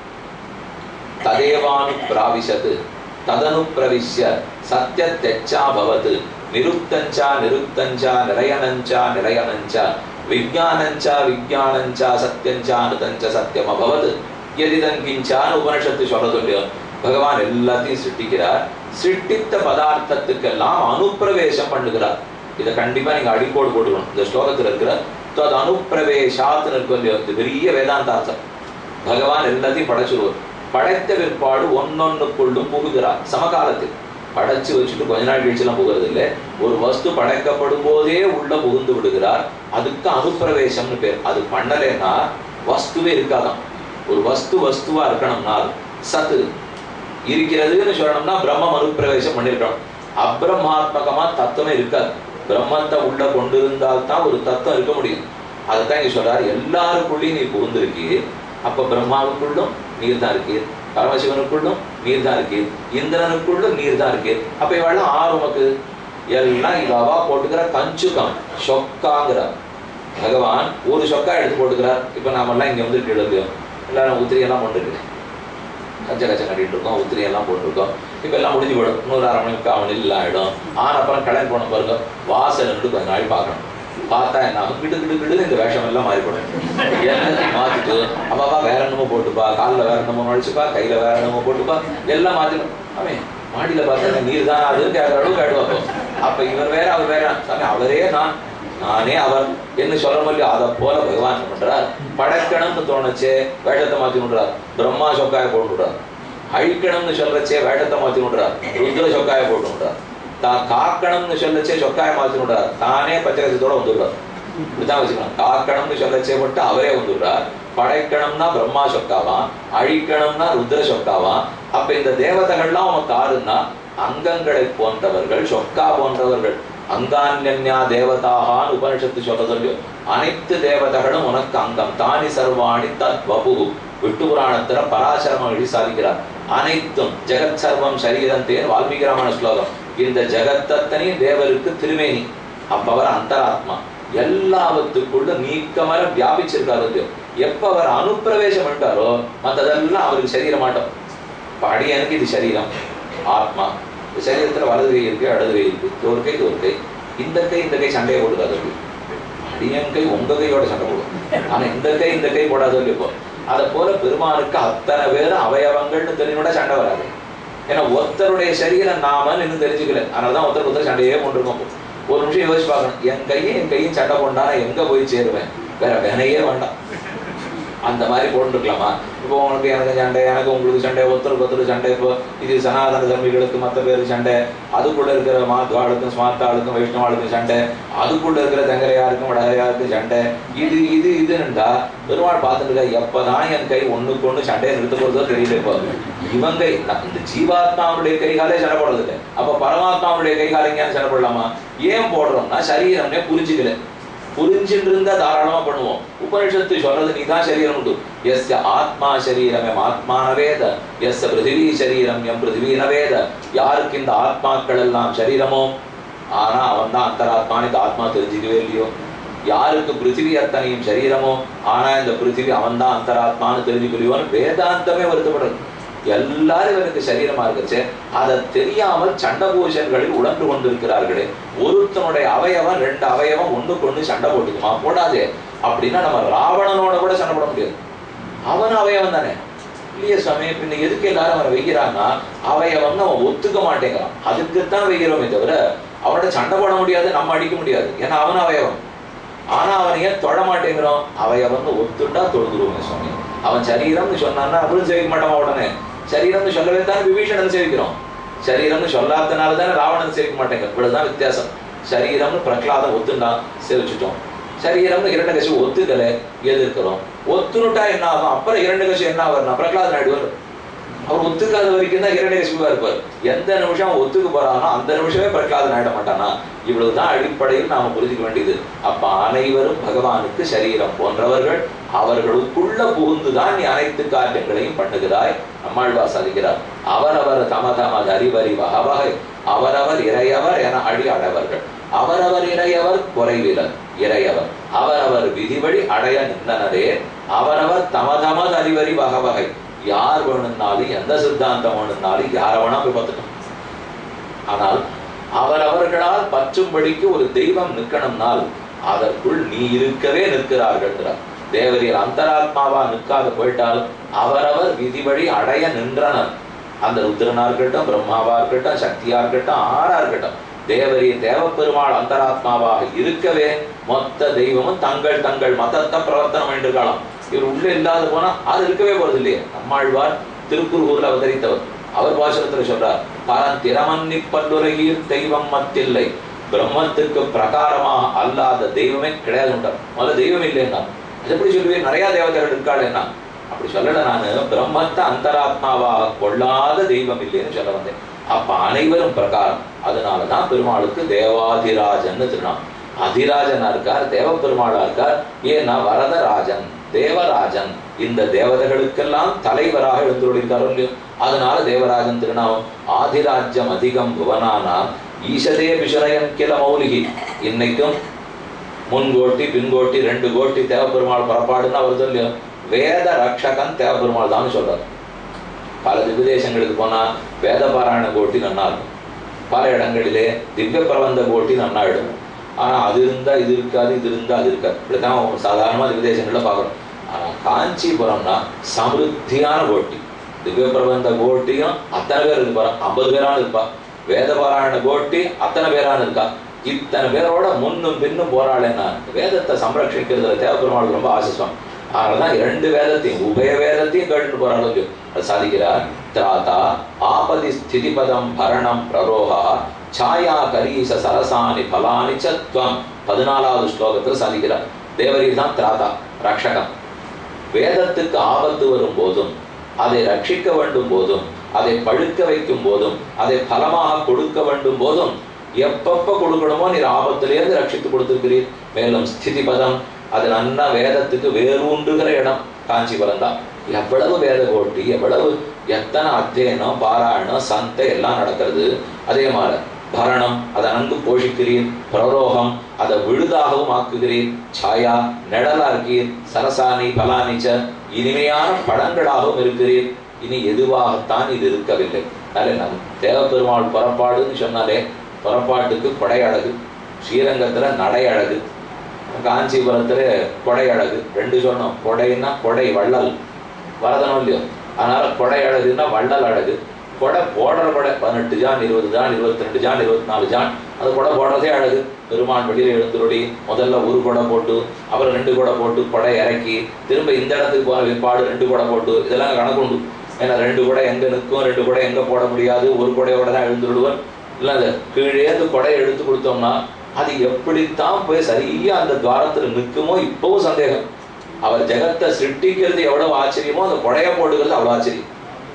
A: ததேவானு பிராவிசத்து ததனு பிரவிஷ்ய சத்யத்தெச்சா பவது நிருப்தஞ்சா நிருப்தஞ்சா நிலையனஞ்சா நிலையனஞ்சா விஜானஞ்சா விஜானஞ்சா சத்யஞ்சா அனுதஞ்ச சத்தியம் அபவது எதிதன் கிஞ்சான்னு உபனிஷத்து சொல்றது இல்லையோ பகவான் எல்லாத்தையும் சிருஷ்டிக்கிறார் சிருஷ்டித்த பதார்த்தத்துக்கெல்லாம் அனுப்பிரவேசம் பண்ணுகிறார் இதை கண்டிப்பா நீங்க அடிக்கோடு போட்டுக்கணும் இந்த ஸ்லோகத்துல இருக்கிற அது அனுப்பிரவேசாத்துன்னு இருக்கும் இல்லையோ இது பெரிய வேதாந்தார்த்தம் பகவான் எல்லாத்தையும் படைச்சிருவார் படைத்த பிற்பாடு ஒன்னொன்னுக்குள்ளும் புகுகிறார் சமகாலத்தில் படைச்சு வச்சுட்டு கொஞ்ச நாள் கழிச்சுலாம் புகிறது இல்லை ஒரு வஸ்து படைக்கப்படும் போதே உள்ள புகுந்து விடுகிறார் அதுக்கு அனுப்பிரவேசம்னு பேர் அது பண்ணலைன்னா வஸ்துவே இருக்காதாம் ஒரு வஸ்து வஸ்துவா இருக்கணும்னா சத்து இருக்கிறதுன்னு சொல்லணும்னா பிரம்மம் அனுப்பிரவேசம் பண்ணிருக்கணும் அப்பிரமாத்மகமா தத்துவமே இருக்காது பிரம்மத்தை உள்ள கொண்டு இருந்தால் தான் ஒரு தத்துவம் இருக்க முடியும் அதைத்தான் இங்க சொல்றாரு எல்லாருக்குள்ளேயும் நீ புகுந்திருக்கீர் அப்ப பிரம்மாவுக்குள்ளும் நீர் தான் இருக்கீர் பரமசிவனுக்குள்ளும் நீர் தான் இருக்கீர் இந்திரனுக்குள்ளும் நீர் தான் இருக்கீர் அப்ப இவெல்லாம் ஆறு உமக்கு எல்லாம் இவாவா போட்டுக்கிற கஞ்சுகம் சொக்காங்கிற பகவான் ஒரு சொக்கா எடுத்து போட்டுக்கிறார் இப்ப நாமெல்லாம் இங்க வந்து எழுதியோம் எல்லாரும் உத்திரியெல்லாம் போட்டுருக்கு கச்ச கச்சம் கட்டிட்டு இருக்கோம் உத்திரி எல்லாம் போட்டிருக்கோம் இப்போ எல்லாம் முடிஞ்சு போயிடும் இன்னொரு அரை மணிக்கு அவன் இல்லை ஆகிடும் ஆன அப்புறம் கல்யாணம் போன பாருங்க வாசல் நின்று கொஞ்ச நாள் பார்க்கணும் பார்த்தா என்ன ஆகும் கிடு கிடு கிடு இந்த வேஷம் எல்லாம் மாறிப்படும் என்ன மாத்திட்டு அப்பாப்பா வேற என்னமோ போட்டுப்பா காலில் வேற என்னமோ நடிச்சுப்பா கையில வேற என்னமோ போட்டுப்பா எல்லாம் மாத்திடும் அவன் மாடியில பார்த்தா நீர் தான் அது கேட்கற அளவுக்கு ஆயிடுவாப்போ அப்ப இவர் வேற அவர் வேற சாமி அவரே நான் நானே அவர் என்ன சொல்ல முடியும் அதை போல பகவான் என்ன பண்றார் படைக்கணும்னு தோணுச்சே வேஷத்தை மாத்தி விடுறார் பிரம்மா சொக்காய போட்டு விடுறார் அழிக்கணும்னு சொல்றச்சே வேஷத்தை மாத்தி விடுறார் ருத்ர சொக்காய போட்டு விடுறார் தான் காக்கணும்னு சொல்லச்சே சொக்காய மாத்தி விடுறார் தானே பச்சகத்தோட வந்துடுறார் இப்படிதான் வச்சுக்கணும் காக்கணும்னு சொல்லச்சே மட்டும் அவரே வந்துடுறார் படைக்கணும்னா பிரம்மா சொக்காவான் அழிக்கணும்னா ருத்ர சொக்காவான் அப்ப இந்த தேவதைகள்லாம் உனக்கு ஆறுன்னா அங்கங்களை போன்றவர்கள் சொக்கா போன்றவர்கள் அங்கான்யா தேவதாகான் உபனிஷத்து சொல்ல சொல்லி அனைத்து தேவதைகளும் உனக்கு அங்கம் தானி சர்வாணி தத் வபு விட்டு புராணத்துல பராசர மகிழ்ச்சி சாதிக்கிறார் அனைத்தும் ஜெகத் சர்வம் சரீரந்தேன் வால்மீகி ராமன ஸ்லோகம் இந்த ஜெகத்தத்தனையும் தேவருக்கு திருமேனி அப்பவர் அந்தராத்மா எல்லாவத்துக்குள்ள நீக்கமர வியாபிச்சிருக்காரு இல்லையோ எப்ப அவர் அனுப்பிரவேசம் பண்ணிட்டாரோ மற்றதெல்லாம் அவருக்கு சரீர மாட்டோம் இப்ப அடியனுக்கு இது சரீரம் ஆத்மா இந்த சரீரத்துல வலது கை இருக்கு இடது கை இருக்கு இது ஒரு கை இது ஒரு கை இந்த கை இந்த கை சண்டையை போட்டுக்காது அப்படி அடியன் கை உங்க கையோட சண்டை போடும் ஆனா இந்த கை இந்த கை போடாது இல்லையோ இப்போ அதை போல பெருமானுக்கு அத்தனை பேரும் அவயவங்கள்னு தெரிஞ்சோட சண்டை வராது ஏன்னா ஒருத்தருடைய சரீரம் நாமன்னு இன்னும் தெரிஞ்சுக்கல அதனாலதான் ஒருத்தர் ஒருத்தர் சண்டையே போட்டிருக்கோம் ஒரு நிமிஷம் யோசிச்சு பார்க்கணும் என் கையும் என் கையும் சண்டை போண்டா நான் எங்க போய் சேருவேன் வேற வேலையே வேண்டாம் அந்த மாதிரி போட்டுருக்கலாமா இப்போ உங்களுக்கு எனக்கு சண்டை எனக்கு உங்களுக்கு சண்டை ஒருத்தருக்கு ஒருத்தர் சண்டை இப்போ இது சனாதன தம்பிகளுக்கு மற்ற பேர் சண்டை அதுக்குள்ள இருக்கிற மாத்வாளுக்கும் ஸ்மார்த்தாளுக்கும் வைஷ்ணவாளுக்கும் சண்டை அதுக்குள்ள இருக்கிற தங்கரையாருக்கும் வடகரையாருக்கும் சண்டை இது இது இதுன்னுடா பெருமாள் பார்த்துட்டு இருக்கா எப்பதான் என் கை ஒண்ணுக்கு ஒண்ணு சண்டையை நிறுத்த போறதோ தெரியல இப்போ இவங்க இந்த ஜீவாத்மாவுடைய கை காலே சண்டை போடுறது இல்லை அப்ப பரமாத்மாவுடைய கை காலை எங்கேயாவது சண்டை போடலாமா ஏன் போடுறோம்னா சரீரம்னே புரிஞ்சுக்கல புரிஞ்சுட்டு இருந்தா தாராளமா பண்ணுவோம் உபனிஷத்து சொல்றது நீதான் சரீரம் உண்டு எஸ் ஆத்மா சரீரம் எம் ஆத்மானவேத எஸ் பிருத்திவி சரீரம் எம் பிருத்திவீனவேத யாருக்கு இந்த ஆத்மாக்கள் எல்லாம் சரீரமோ ஆனா அவன் தான் அந்தராத்மான்னு இந்த ஆத்மா தெரிஞ்சுக்கவே இல்லையோ யாருக்கு பிருத்திவி அத்தனையும் சரீரமோ ஆனா இந்த பிருத்திவி அவன் தான் அந்தராத்மான்னு தெரிஞ்சுக்கலையோன்னு வேதாந்தமே வருத்தப்படுறது எல்லாரும் இவனுக்கு சரீரமா இருக்குச்சு அதை தெரியாமல் சண்டபூஷன்களில் உழன்று கொண்டிருக்கிறார்களே ஒருத்தனுடைய அவயவம் ரெண்டு அவயவம் ஒண்ணுக்கு ஒண்ணு சண்டை போட்டுக்குமா போடாதே அப்படின்னா நம்ம ராவணனோட கூட சண்டை போட முடியாது அவன் அவயவம் தானே இல்லையே சுவாமி பின்ன எதுக்கு எல்லாரும் அவனை வைக்கிறான்னா அவயவம்னு அவன் ஒத்துக்க மாட்டேங்கிறான் அதுக்குத்தான் வைக்கிறோமே தவிர அவனோட சண்டை போட முடியாது நம்ம அடிக்க முடியாது ஏன்னா அவன் அவயவம் ஆனா அவன் ஏன் தொட மாட்டேங்கிறோம் அவயவம்னு ஒத்துட்டா தொழுதுருவோமே சுவாமி அவன் சரீரம்னு சொன்னான்னா அவளும் சேவிக்க மாட்டான் உடனே சரீரம்னு சொல்லவே தானே விபீஷணன் சேவிக்கிறோம் சரீரம்னு சொல்லாதனால தானே ராவணன் சேவிக்க மாட்டேங்க இவ்வளவுதான் வித்தியாசம் சரீரம்னு பிரகலாதம் ஒத்துண்டான் சேவிச்சுட்டோம் சரீரம்னு இரண்டகசி ஒத்துக்கல எதிர்க்கிறோம் ஒத்துனுட்டா என்ன ஆகும் அப்புறம் இரண்டகசி என்ன ஆகும் பிரகலாதன் ஆயிடுவார் அவர் ஒத்துக்காத வரைக்கும் தான் இரண்டகசிவா இருப்பார் எந்த நிமிஷம் அவன் ஒத்துக்க போறானோ அந்த நிமிஷமே பிரகலாதன் ஆயிட மாட்டானா இவ்வளவுதான் அடிப்படையில் நாம புரிஞ்சுக்க வேண்டியது அப்ப அனைவரும் பகவானுக்கு சரீரம் போன்றவர்கள் அவர்களுக்குள்ள புகுந்துதான் நீ அனைத்து காரியங்களையும் பண்ணுகிறாய் நம்மாழ்வா சாதிக்கிறார் அவரவர் தம தமது அறிவறி வகவகை அவரவர் இறையவர் என அடி அடவர்கள் அவரவர் இறையவர் குறைவிலர் இறையவர் அவரவர் விதிவழி அடைய நின்றனரே அவரவர் தம தமது அறிவறி வகவகை யார் வேணும்னாலும் எந்த சித்தாந்தம் வேணும்னாலும் யாரை வேணா போய் பார்த்துட்டோம் ஆனால் அவரவர்களால் பற்றும்படிக்கு ஒரு தெய்வம் நிற்கணும்னால் அதற்குள் நீ இருக்கவே நிற்கிறார்கள் தேவரீர் அந்தராத்மாவா நிற்காத போயிட்டால் அவரவர் விதிவழி அடைய நின்றனர் அந்த ருத்ரனா இருக்கட்டும் பிரம்மாவா இருக்கட்டும் சக்தியா இருக்கட்டும் ஆறா இருக்கட்டும் தேவரீர் தேவப்பெருமாள் அந்தராத்மாவாக இருக்கவே மொத்த தெய்வமும் தங்கள் தங்கள் மதத்தை பிரவர்த்தனம் பண்ணிருக்கலாம் இவர் உள்ள இல்லாத போனா அது இருக்கவே போறது இல்லையே நம்மாழ்வார் திருக்குறுகூர்ல அவதரித்தவர் அவர் பாசனத்துல சொல்றார் பரன் திறமன்னி பல்லுலகீர் தெய்வம் மத்தில்லை பிரம்மத்துக்கு பிரகாரமாக அல்லாத தெய்வமே கிடையாதுன்றார் முதல்ல தெய்வம் இல்லைன்னா அது எப்படி சொல்லுவேன் நிறைய தேவதைகள் இருக்காள் என்ன அப்படி சொல்லல நானு பிரம்மத்தை அந்தராத்மாவாக கொள்ளாத தெய்வம் இல்லைன்னு சொல்ல வந்தேன் அப்ப அனைவரும் பிரகாரம் அதனாலதான் பெருமாளுக்கு தேவாதிராஜன்னு திருநாம் அதிராஜனா இருக்கார் தேவ பெருமாளா இருக்கார் ஏன்னா வரதராஜன் தேவராஜன் இந்த தேவதைகளுக்கெல்லாம் தலைவராக எழுந்துள்ளிருக்காரோ இல்லையோ அதனால தேவராஜன் திருநாமம் ஆதிராஜ்யம் அதிகம் புவனானா ஈசதே பிஷரயன் கில மௌலிகி இன்னைக்கும் முன்கோட்டி பின்கோட்டி ரெண்டு கோட்டி தேவபெருமாள் புறப்பாடுன்னு அவர் இல்லையோ வேத ரக்ஷகன் தேவபெருமாள் தான் சொல்றார் பல திவ்யதேசங்களுக்கு போனா வேத பாராயண கோட்டி நன்னா இருக்கும் பல இடங்களிலே திவ்ய பிரபந்த கோட்டி நன்னா இருக்கும் ஆனா அது இருந்தா இது இருக்காது இது இருந்தா அது இருக்காது இப்படிதான் சாதாரணமா திவ்யதேசங்கள்ல பார்க்கணும் ஆனா காஞ்சிபுரம்னா சமிருத்தியான கோட்டி திவ்ய பிரபந்த கோட்டியும் அத்தனை பேர் இருப்பா ஐம்பது பேராலும் இருப்பா வேதபாராயண கோட்டி அத்தனை பேரான இருக்கா இத்தனை பேரோட முன்னும் பின்னும் போராளேன்னா வேதத்தை சம்ரட்சிக்கிறதுல தேவபெருமாளுக்கு ரொம்ப ஆசிசம் அதனாலதான் இரண்டு வேதத்தையும் உபய வேதத்தையும் கேட்டுட்டு போறாளுக்கு அது சாதிக்கிறார் திராதா ஆபதி ஸ்திதிபதம் பரணம் பிரரோகா சாயா கரீச சரசானி பலானி சத்வம் பதினாலாவது ஸ்லோகத்தில் சாதிக்கிறார் தேவரீர் தான் திராதா ரக்ஷகம் வேதத்துக்கு ஆபத்து வரும் போதும் அதை ரட்சிக்க வேண்டும் போதும் அதை பழுக்க வைக்கும் போதும் அதை பலமாக கொடுக்க வேண்டும் போதும் எப்பப்ப கொடுக்கணுமோ நீர் ஆபத்திலேருந்து ரட்சித்து கொடுத்திருக்கிறீர் மேலும் ஸ்திதிபதம் அது நன்னா வேதத்துக்கு வேரூன்றுகிற இடம் காஞ்சிபுரம் தான் எவ்வளவு வேத கோட்டி எவ்வளவு எத்தனை அத்தியனம் பாராயணம் சந்தை எல்லாம் நடக்கிறது அதே மாதிரி பரணம் அதை நன்கு போஷிக்கிறீர் பிரரோகம் அதை விழுதாகவும் ஆக்குகிறீர் சாயா நிழலா இருக்கீர் சரசானி பலானிச்ச இனிமையான பழங்களாகவும் இருக்கிறீர் இனி எதுவாகத்தான் இது இருக்கவில்லை அதனால நம் தேவப்பெருமாள் புறப்பாடுன்னு சொன்னாலே புறப்பாட்டுக்கு கொடை அழகு ஸ்ரீரங்கத்துல நடை அழகு காஞ்சிபுரத்துல கொடை அழகு ரெண்டு சொன்னோம் கொடைன்னா கொடை வள்ளல் வரதனம் இல்லையோ அதனால கொடை அழகுன்னா வள்ளல் அழகு கொடை போடுற கொடை பதினெட்டு ஜான் இருபது ஜான் இருபத்தி ரெண்டு ஜான் இருபத்தி நாலு ஜான் அது கொடை போடுறதே அழகு பெருமான் வெளியில எழுந்துருடி முதல்ல ஒரு கொடை போட்டு அப்புறம் ரெண்டு கொடை போட்டு கொடை இறக்கி திரும்ப இந்த இடத்துக்கு போன பிற்பாடு ரெண்டு கொடை போட்டு இதெல்லாம் கணக்கு உண்டு ஏன்னா ரெண்டு கொடை எங்க நிற்கும் ரெண்டு கொடை எங்க போட முடியாது ஒரு கொடையோட தான் எழுந்துடுவர் இல்லை அந்த கீழே அந்த கொடையை எடுத்து கொடுத்தோம்னா அது எப்படித்தான் போய் சரியா அந்த துவாரத்துல நிற்குமோ இப்பவும் சந்தேகம் அவர் ஜெகத்தை சிருஷ்டிக்கிறது எவ்வளவு ஆச்சரியமோ அந்த கொடையை போடுகிறது அவ்வளவு ஆச்சரியம்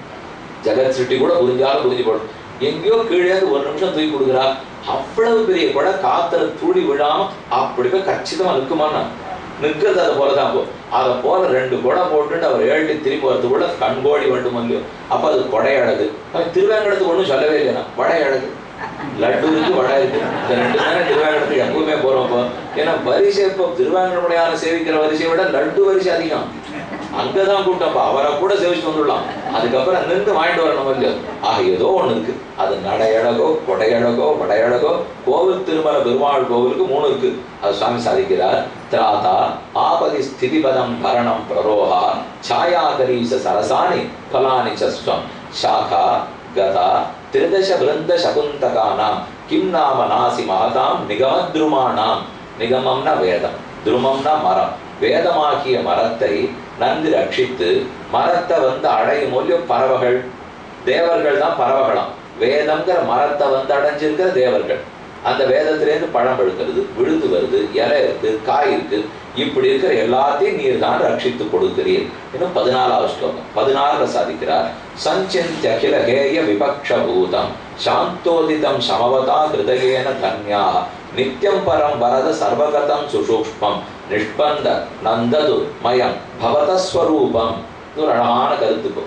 A: ஜெகத் சிருஷ்டி கூட புரிஞ்சாலும் புரிஞ்சு போடும் எங்கேயோ கீழே இருந்து ஒரு நிமிஷம் தூக்கி கொடுக்குறா அவ்வளவு பெரிய கொடை காத்துல தூடி விழாம அப்படி போய் கச்சிதமா நிற்குமான்னா நிற்கிறது அதை போலதான் போ அதை போல ரெண்டு கொடை போட்டுட்டு அவர் ஏழு திரும்பி வரதுக்குள்ள கண்கோடி வேண்டும் இல்லையோ அப்ப அது கொடை அழகு அவன் திருவேங்கடத்துக்கு ஒன்றும் சொல்லவே இல்லையா வடை அழகு லட்டு இருக்கு வடை இருக்கு இந்த ரெண்டு தானே திருவேங்கடத்துக்கு எப்பவுமே போறோம் இப்போ ஏன்னா வரிசை இப்போ திருவேங்கடமுடையான சேவிக்கிற வரிசையை விட லட்டு வரிசை அதிகம் அங்கதான் கூட்டப்பா அவரை கூட சேவிச்சு வந்துடலாம் அதுக்கப்புறம் நின்று வாங்கிட்டு வரணும் இல்லையோ ஆக ஏதோ ஒண்ணு இருக்கு அது நடையழகோ கொடையழகோ வடையழகோ கோவில் திருமல பெருமாள் கோவிலுக்கு மூணு இருக்கு அது சுவாமி சாதிக்கிறார் திராதா ஆபதி ஸ்திதிபதம் பரணம் பிரரோகா ಛಾಯಾಕರೀಶ ಸರಸಾನಿ ಫಲಾನಿ ಚ ಸ್ವಂ ಶಾಖಾ ಗತಾ ತ್ರಿದಶ ವೃಂದ ಶಕುಂತಕಾನಾಂ ಕಿಂ ನಾಮ ನಾಸಿ ಮಹತಾಂ நிகமத்ருமானாம் நிகமம்னா வேதம் துருமம்னா மரம் வேதமாகிய மரத்தை நன்கு ரட்சித்து மரத்தை வந்து அடையும் மூலியம் பறவைகள் தேவர்கள் தான் பறவைகளாம் வேதம்ங்கிற மரத்தை வந்து அடைஞ்சிருக்கிற தேவர்கள் அந்த வேதத்திலேருந்து பழம் பழுக்கிறது விழுந்து வருது இலை இருக்கு காய் இருக்கு இப்படி இருக்கிற எல்லாத்தையும் நீர் தான் ரட்சித்து கொடுக்கிறீர் இன்னும் பதினாலாவது ஸ்லோகம் பதினாறுல சாதிக்கிறார் சஞ்சிந்தி அகில ஹேய விபக்ஷ பூதம் சாந்தோதிதம் சமவதா ஹிருதயேன தன்யா நித்யம் பரம் வரத சர்வகதம் சுசூக்ஷ்மம் நிஷ்பந்த நந்தது மயம் பவதஸ்வரூபம் இது ஒரு அழகான கருத்துக்கு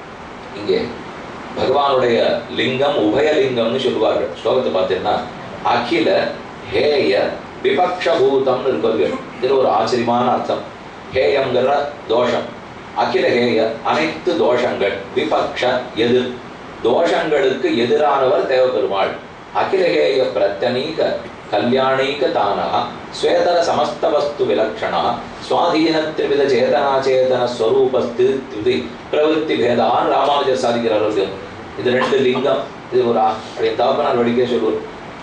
A: இங்கே பகவானுடைய லிங்கம் உபயலிங்கம்னு சொல்லுவார்கள் ஸ்லோகத்தை பார்த்தீங்கன்னா அகில ஹேய விபக்ஷபூதம்னு இருக்கிறது இது ஒரு ஆச்சரியமான அர்த்தம் ஹேயங்கிற தோஷம் அகில ஹேய அனைத்து தோஷங்கள் விபக்ஷ எதிர் தோஷங்களுக்கு எதிரானவர் தேவபெருமாள் அகிலஹேய பிரத்தனீக கல்யாணீக தானா ஸ்வேதர சமஸ்த வஸ்து விலக்ஷணா சுவாதீன திரிவித சேதனா சேதன ஸ்வரூபஸ்து திதி பிரவருத்தி பேதான் ராமானுஜர் சாதிக்கிறார்கள் இது ரெண்டு லிங்கம் இது ஒரு ஆ- அப்படி தகப்பனார் வடிக்கே சொல்லுவார்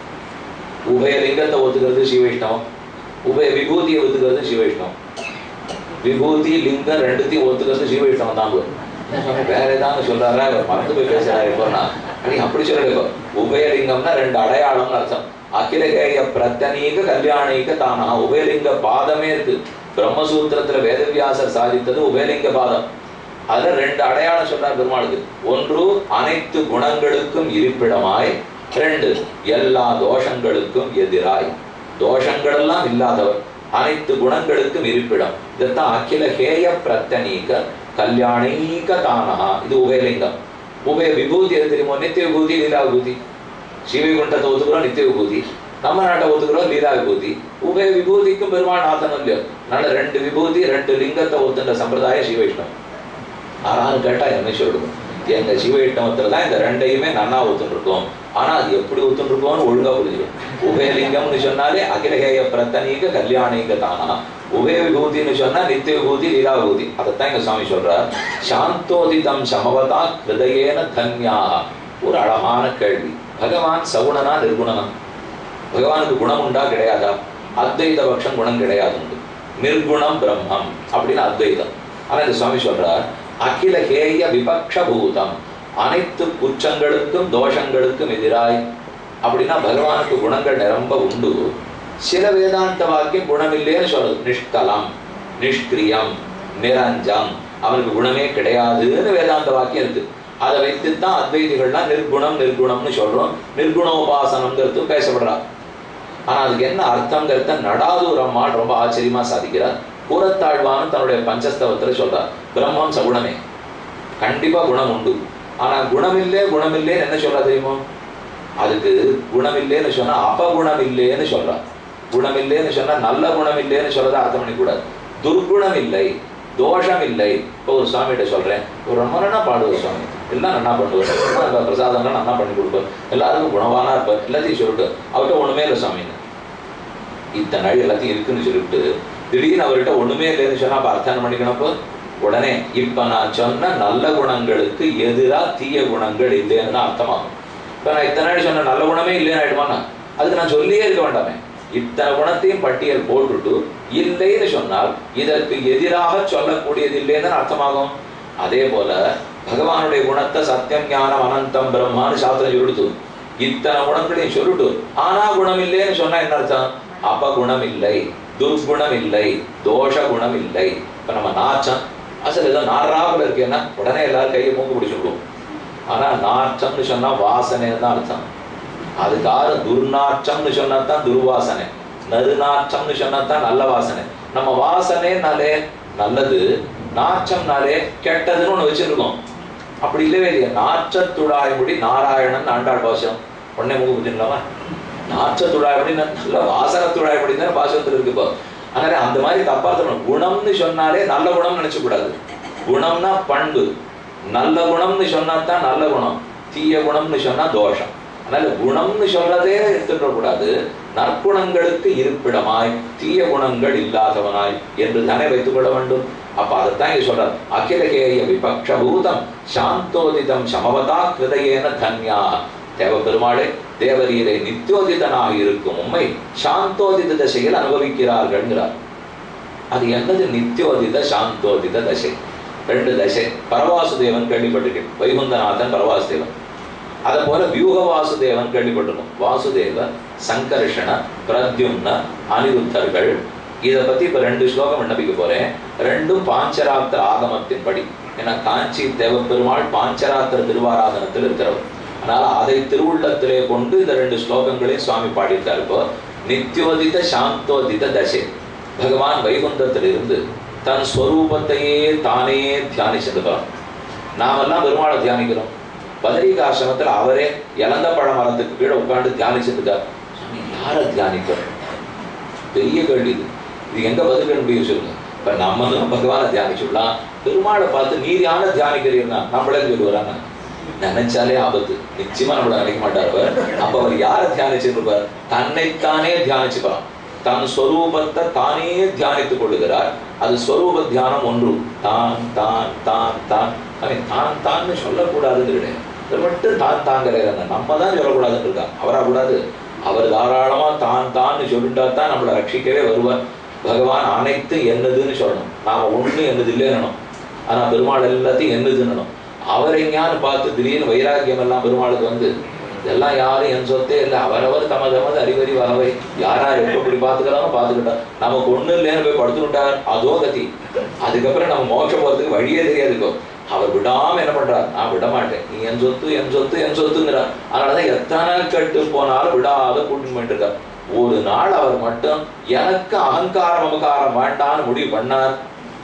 A: உபய லிங்கத்தை ஒத்துக்கிறது சிவைஷ்ணவம் உபய விபூதியை ஒத்துக்கிறது சிவைஷ்ணவம் விபூதி லிங்கம் ரெண்டுத்தையும் ஒத்துக்கிறது சிவைஷ்ணவம் தான் bro. சுவாமி வேற ஏதாவது சொல்றாரா இவர் மறந்து போய் பேசுறாரு இப்போனா நீ அப்படி சொல்லல உபயலிங்கம்னா ரெண்டு அடையாளம்னு அர்த்தம் அகிலகேய பிரத்தனீக கல்யாணீக தானா உபயலிங்க பாதமே இருக்கு பிரம்மசூத்திரத்துல வேதவியாசர் சாதித்தது உபயலிங்க பாதம் அதுல ரெண்டு அடையாளம் சொல்றார் பெருமாளுக்கு ஒன்று அனைத்து குணங்களுக்கும் இருப்பிடமாய் ரெண்டு எல்லா தோஷங்களுக்கும் எதிராய் தோஷங்கள் எல்லாம் இல்லாதவர் அனைத்து குணங்களுக்கும் இருப்பிடம் இதைத்தான் அகில ஹேய பிரத்தனீக கல்யாணீக தானஹா இது உபயலிங்கம் உபய விபூதி எது தெரியுமோ நித்திய விபூதி லீலா விபூதி ஸ்ரீவைகுண்டத்தை ஒத்துக்கிறோம் நித்திய விபூதி நம்ம நாட்டை ஒத்துக்கிறோம் லீலா விபூதி உபய விபூதிக்கும் பெருமாள் நாதன் இல்லையோ அதனால ரெண்டு விபூதி ரெண்டு லிங்கத்தை ஒத்துன்ற சம்பிரதாயம் ஸ்ரீவைஷ்ணவம் ஆனாலும் கேட்டா என்ன சொல்லணும் எங்க சிவயிட்டமத்துல தான் இந்த ரெண்டையுமே நன்னா ஒத்துருக்கோம் ஆனா அது எப்படி ஒத்துருக்கோம்னு ஒழுங்கா புரிஞ்சுக்கணும் உபயலிங்கம்னு சொன்னாலே அகிலகேய பிரத்தனீக கல்யாணிக தானா உபய விபூதின்னு சொன்னா நித்திய விபூதி லீலா விபூதி அதைத்தான் எங்க சுவாமி சொல்றார் சாந்தோதிதம் சமவதா ஹிருதயேன தன்யா ஒரு அழகான கேள்வி பகவான் சகுணனா நிர்குணனா பகவானுக்கு குணம் உண்டா கிடையாதா அத்வைத பட்சம் குணம் கிடையாது உண்டு நிர்குணம் பிரம்மம் அப்படின்னு அத்வைதம் ஆனா இந்த சுவாமி சொல்றார் அகில ஹேய விபக்ஷ பூதம் அனைத்து குற்றங்களுக்கும் தோஷங்களுக்கும் எதிராய் அப்படின்னா பகவானுக்கு குணங்கள் நிரம்ப உண்டு சில வேதாந்த வாக்கியம் குணமில்லைன்னு சொல்றது நிஷ்கலம் நிஷ்கிரியம் நிரஞ்சம் அவனுக்கு குணமே கிடையாதுன்னு வேதாந்த வாக்கியம் இருக்கு அதை வைத்து தான் அத்வைதிகள்லாம் நிர்குணம் நிர்குணம்னு சொல்றோம் நிர்குணோபாசனம்ங்கிறது பேசப்படுறா ஆனா அதுக்கு என்ன அர்த்தங்கிறத நடாதூர் அம்மாள் ரொம்ப ஆச்சரியமா சாதிக்கிறார் கூறத்தாழ்வான்னு தன்னுடைய பஞ்சஸ்தவத்துல சொல்றார் பிரம்மம் சகுணமே கண்டிப்பா குணம் உண்டு ஆனா குணமில்லே குணமில்லேன்னு என்ன சொல்றா தெரியுமோ அதுக்கு குணமில்லேன்னு சொன்னா அபகுணம் இல்லைன்னு சொல்றா குணமில்லைன்னு சொன்னா நல்ல குணம் இல்லைன்னு சொல்றதை அர்த்தம் பண்ணிக்கூடாது துர்குணம் இல்லை தோஷம் இல்லை இப்போ ஒரு சுவாமிகிட்ட சொல்றேன் ஒரு ரொம்ப நல்லா பாடுவார் சுவாமி எல்லாம் நல்லா பண்ணுவார் எல்லாம் பிரசாதங்கள் நல்லா பண்ணி கொடுப்பார் எல்லாருக்கும் குணவானா இருப்பார் எல்லாத்தையும் சொல்லிட்டு அவர்கிட்ட ஒண்ணுமே இல்லை சுவாமின்னு இத்தனை நாள் எல்லாத்தையும் இருக்குன்னு சொல்லிட்டு திடீர்னு அவர்கிட்ட ஒண்ணுமே இல்லைன்னு சொன்னா அப்ப அர்த்தம் பண்ணிக்கணப்போ உடனே இப்ப நான் சொன்ன நல்ல குணங்களுக்கு எதிரா தீய குணங்கள் இல்லைன்னு தான் அர்த்தமாகும் இப்ப நான் இத்தனை நாள் சொன்ன நல்ல குணமே இல்லைன்னு ஆயிடுமாண்ணா அதுக்கு நான் சொல்லியே இருக்க வேண்டாமே இத்தனை குணத்தையும் பட்டியல் போட்டுட்டு இல்லைன்னு சொன்னால் இதற்கு எதிராக சொல்லக்கூடியது இல்லைன்னு அர்த்தமாகும் அதே போல பகவானுடைய குணத்தை சத்தியம் ஞானம் அனந்தம் பிரம்மான்னு சாஸ்திரம் சொல்லிடுது இத்தனை குணங்களையும் சொல்லிட்டு ஆனா குணம் இல்லைன்னு சொன்னா என்ன அர்த்தம் அபகுணம் இல்லை துர்குணம் இல்லை தோஷ குணம் இல்லை இப்ப நம்ம நாச்சம் அசல் ஏதோ நாராவில் இருக்கேன்னா உடனே எல்லாரும் கையை மூக்கு பிடிச்சிடுவோம் ஆனா நாச்சம்னு சொன்னா வாசனைன்னு தான் அர்த்தம் அதுக்காக துர்நாற்றம்னு சொன்னா தான் துர்வாசனை நறுநாற்றம்னு சொன்னா தான் நல்ல வாசனை நம்ம வாசனைனாலே நல்லது நாற்றம்னாலே கெட்டதுன்னு ஒண்ணு வச்சிருக்கோம் அப்படி இல்லவே இல்லையா நாற்றத்துழாய்மொழி நாராயணன் ஆண்டாள் பாசம் உடனே முக புரிஞ்சுக்கலாமா நாற்றத்துழாய்மொழி நல்ல வாசனத்துழாய்மொழி தானே பாசத்தில் இருக்கு இப்போ அதனால அந்த மாதிரி தப்பா சொல்லணும் குணம்னு சொன்னாலே நல்ல குணம்னு நினைச்ச கூடாது குணம்னா பண்பு நல்ல குணம்னு சொன்னா தான் நல்ல குணம் தீய குணம்னு சொன்னா தோஷம் அதனால குணம்னு சொல்றதே எடுத்துக்க கூடாது நற்குணங்களுக்கு இருப்பிடமாய் தீய குணங்கள் இல்லாதவனாய் என்று தானே வைத்துக் கொள்ள வேண்டும் அப்ப அதைத்தான் இங்க சொல்றார் அகிலகேய விபக்ஷபூதம் சாந்தோதிதம் சமவதா கிருதயேன தன்யா தேவ பெருமாளே தேவரீரை நித்தியோதிதனாக இருக்கும் உண்மை சாந்தோதித தசையில் அனுபவிக்கிறார்கள்ங்கிறார் அது என்னது நித்தியோதித சாந்தோதித தசை ரெண்டு தசை பரவாசுதேவன் கேள்விப்பட்டிருக்கேன் வைகுந்தநாதன் பரவாசுதேவன் அதை போல வியூக வாசுதேவன் கேள்விப்பட்டிருக்கோம் வாசுதேவ சங்கர்ஷண பிரத்யும்ன அனிருத்தர்கள் இதை பத்தி இப்ப ரெண்டு ஸ்லோகம் விண்ணப்பிக்க போறேன் ரெண்டும் பாஞ்சராத்திர ஆகமத்தின்படி ஏன்னா காஞ்சி தேவப்பெருமாள் பாஞ்சராத்திர திருவாராதனத்தில் இருக்கிறவர் அதனால அதை திருவுள்ளத்திலே கொண்டு இந்த ரெண்டு ஸ்லோகங்களையும் சுவாமி பாடியிருக்காரு இப்போ நித்தியோதித சாந்தோதித தசை பகவான் வைகுந்தத்திலிருந்து தன் ஸ்வரூபத்தையே தானே தியானிச்சிருக்கிறார் நாமெல்லாம் பெருமாளை தியானிக்கிறோம் பதரிகாசிரமத்தில் அவரே இழந்த பழ மரத்துக்கு கீழே உட்கார்ந்து தியானிச்சிருக்கார் சுவாமி யாரை தியானிக்கிறோம் பெரிய கேள்வி இது இது எங்க பதில் முடியும் சொல்லுங்க இப்ப நம்ம தான் பகவானை தியானிச்சுடலாம் பெருமாளை பார்த்து நீர் யானை தியானிக்கிறீங்கன்னா நம்மளே சொல்லுவாராங்க நினைச்சாலே ஆபத்து நிச்சயமா நம்மள நினைக்க மாட்டார் அவர் அப்ப அவர் யாரை தியானிச்சிருப்பார் தன்னைத்தானே தியானிச்சுப்பார் தன் ஸ்வரூபத்தை தானே தியானித்துக் கொள்ளுகிறார் அது ஸ்வரூப தியானம் ஒன்று தான் தான் தான் தான் அவன் தான் தான்னு சொல்லக்கூடாதுன்னு கிடையாது இவர் மட்டும் தான் தாங்கிறார் நம்ம தான் சொல்லக்கூடாதுன்னு இருக்கா அவரா கூடாது அவர் தாராளமா தான் தான்னு சொல்லிட்டா தான் நம்மளை ரட்சிக்கவே வருவார் பகவான் அனைத்து என்னதுன்னு சொல்லணும் நாம ஒண்ணு என்னது இல்லைன்னு ஆனா பெருமாள் எல்லாத்தையும் என்னதுன்னு அவர் எங்கேயான்னு பார்த்து திடீர்னு வைராக்கியம் எல்லாம் பெருமாளுக்கு வந்து இதெல்லாம் யாரும் என் சொத்தே இல்லை அவரவர் தம தமது அறிவறி வகவை யாரா எப்படி பார்த்துக்கிறாங்க பார்த்துக்கிட்டா நமக்கு ஒண்ணு இல்லைன்னு போய் படுத்துக்கிட்டார் அதோ கதி அதுக்கப்புறம் நம்ம மோட்சம் போறதுக்கு வழியே தெரியாதுக்கோ அவர் விடாம என்ன பண்றார் நான் விட மாட்டேன் நீ என் சொத்து என் சொத்து என் சொத்துங்கிறார் அதனாலதான் எத்தனை கட்டு போனாலும் விடாத கூட்டின்னு போயிட்டு இருக்கார் ஒரு நாள் அவர் மட்டும் எனக்கு அகங்காரம் மமகாரம் வேண்டான்னு முடிவு பண்ணார்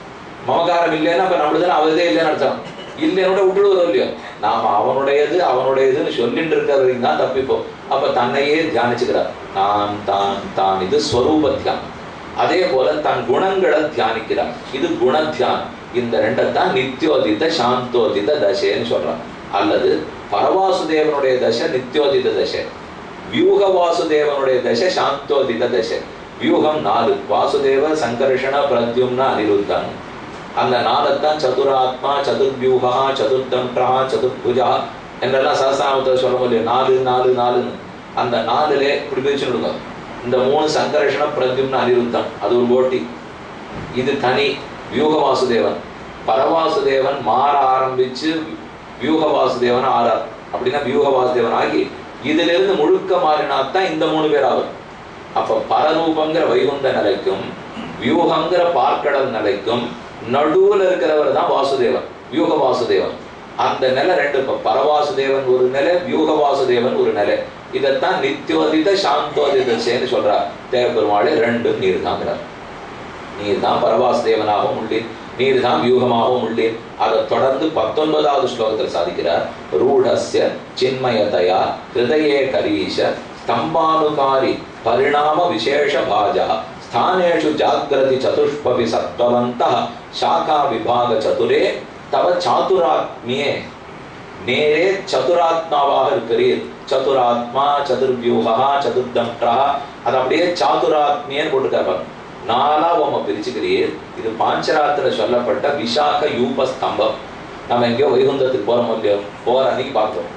A: மமகாரம் இல்லைன்னா அப்ப நம்மளுக்கு அவதே இல்லைன்னு அர்த்தம் இல்லைன்னு விட்டுடுவோம் இல்லையோ நாம அவனுடையது அவனுடையதுன்னு சொல்லிட்டு இருக்கிற வரைக்கும் தான் தப்பிப்போம் அப்ப தன்னையே தியானிச்சுக்கிறார் நான் தான் தான் இது ஸ்வரூப தியானம் அதே போல தன் குணங்களை தியானிக்கிறார் இது குண தியானம் இந்த ரெண்டைத்தான் நித்தியோதித சாந்தோதித தசைன்னு சொல்றான் அல்லது பரவாசுதேவனுடைய தசை நித்தியோதித தசை வியூக வாசுதேவனுடைய தசை சாந்தோதித தசை வியூகம் நாலு வாசுதேவ சங்கர்ஷண பிரத்யும்ன அனிருத்தன் அந்த நாளைத்தான் சதுராத்மா சதுர்வியூகா சதுர்தந்திரா சதுர்புஜா என்றெல்லாம் சகசாமத்தை சொல்ல முடியும் நாலு நாலு நாலுன்னு அந்த நாலுலே இப்படி பிரிச்சு விடுங்க இந்த மூணு சங்கர்ஷண பிரத்யும்ன அனிருத்தம் அது ஒரு போட்டி இது தனி வியூக வாசுதேவன் பரவாசுதேவன் மாற ஆரம்பிச்சு வியூக வாசுதேவன் ஆறார் அப்படின்னா வியூக வாசுதேவன் ஆகி இதுல இருந்து முழுக்க மாறினாத்தான் இந்த மூணு பேர் ஆகும் அப்ப பரரூபங்கிற வைகுந்த நிலைக்கும் வியூகங்கிற பார்க்கடல் நிலைக்கும் நடுவுல இருக்கிறவர் தான் வாசுதேவன் வியூக வாசுதேவன் அந்த நிலை ரெண்டு இப்ப பரவாசுதேவன் ஒரு நிலை வியூக வாசுதேவன் ஒரு நிலை இதைத்தான் நித்தியோதித சாந்தோதித சேன்னு சொல்றார் தேவபெருமாளே ரெண்டும் நீர் தாங்கிறார் நீர் தான் பரவாசுதேவனாகவும் உள்ளீர் நீர் தான் வியூகமாகவும் உள்ளீர் அதை தொடர்ந்து பத்தொன்பதாவது ஸ்லோகத்தில் சாதிக்கிறார் ரூடஸ்ய சின்மயதயா ஹிருதயே கரீஷ ஸ்தம்பானுகாரி பரிணாம விசேஷ பாஜா ஸ்தானேஷு ஜாகிரதி சதுஷ்பவி சத்வவந்த சாகா விபாக சதுரே தவ சாதுராத்மியே நேரே சதுராத்மாவாக இருக்கிறீர் சதுராத்மா சதுர்வியூகா சதுர்தம்டா அது அப்படியே சாதுராத்மியன்னு போட்டுக்காரு நாலா உம பிரிச்சுக்கிறீர் இது பாஞ்சராத்திர சொல்லப்பட்ட விசாக யூப ஸ்தம்பம் நம்ம எங்கேயோ வைகுந்தத்துக்கு போறோம் இல்லையோ போற அன்னைக்கு பார்த்தோம்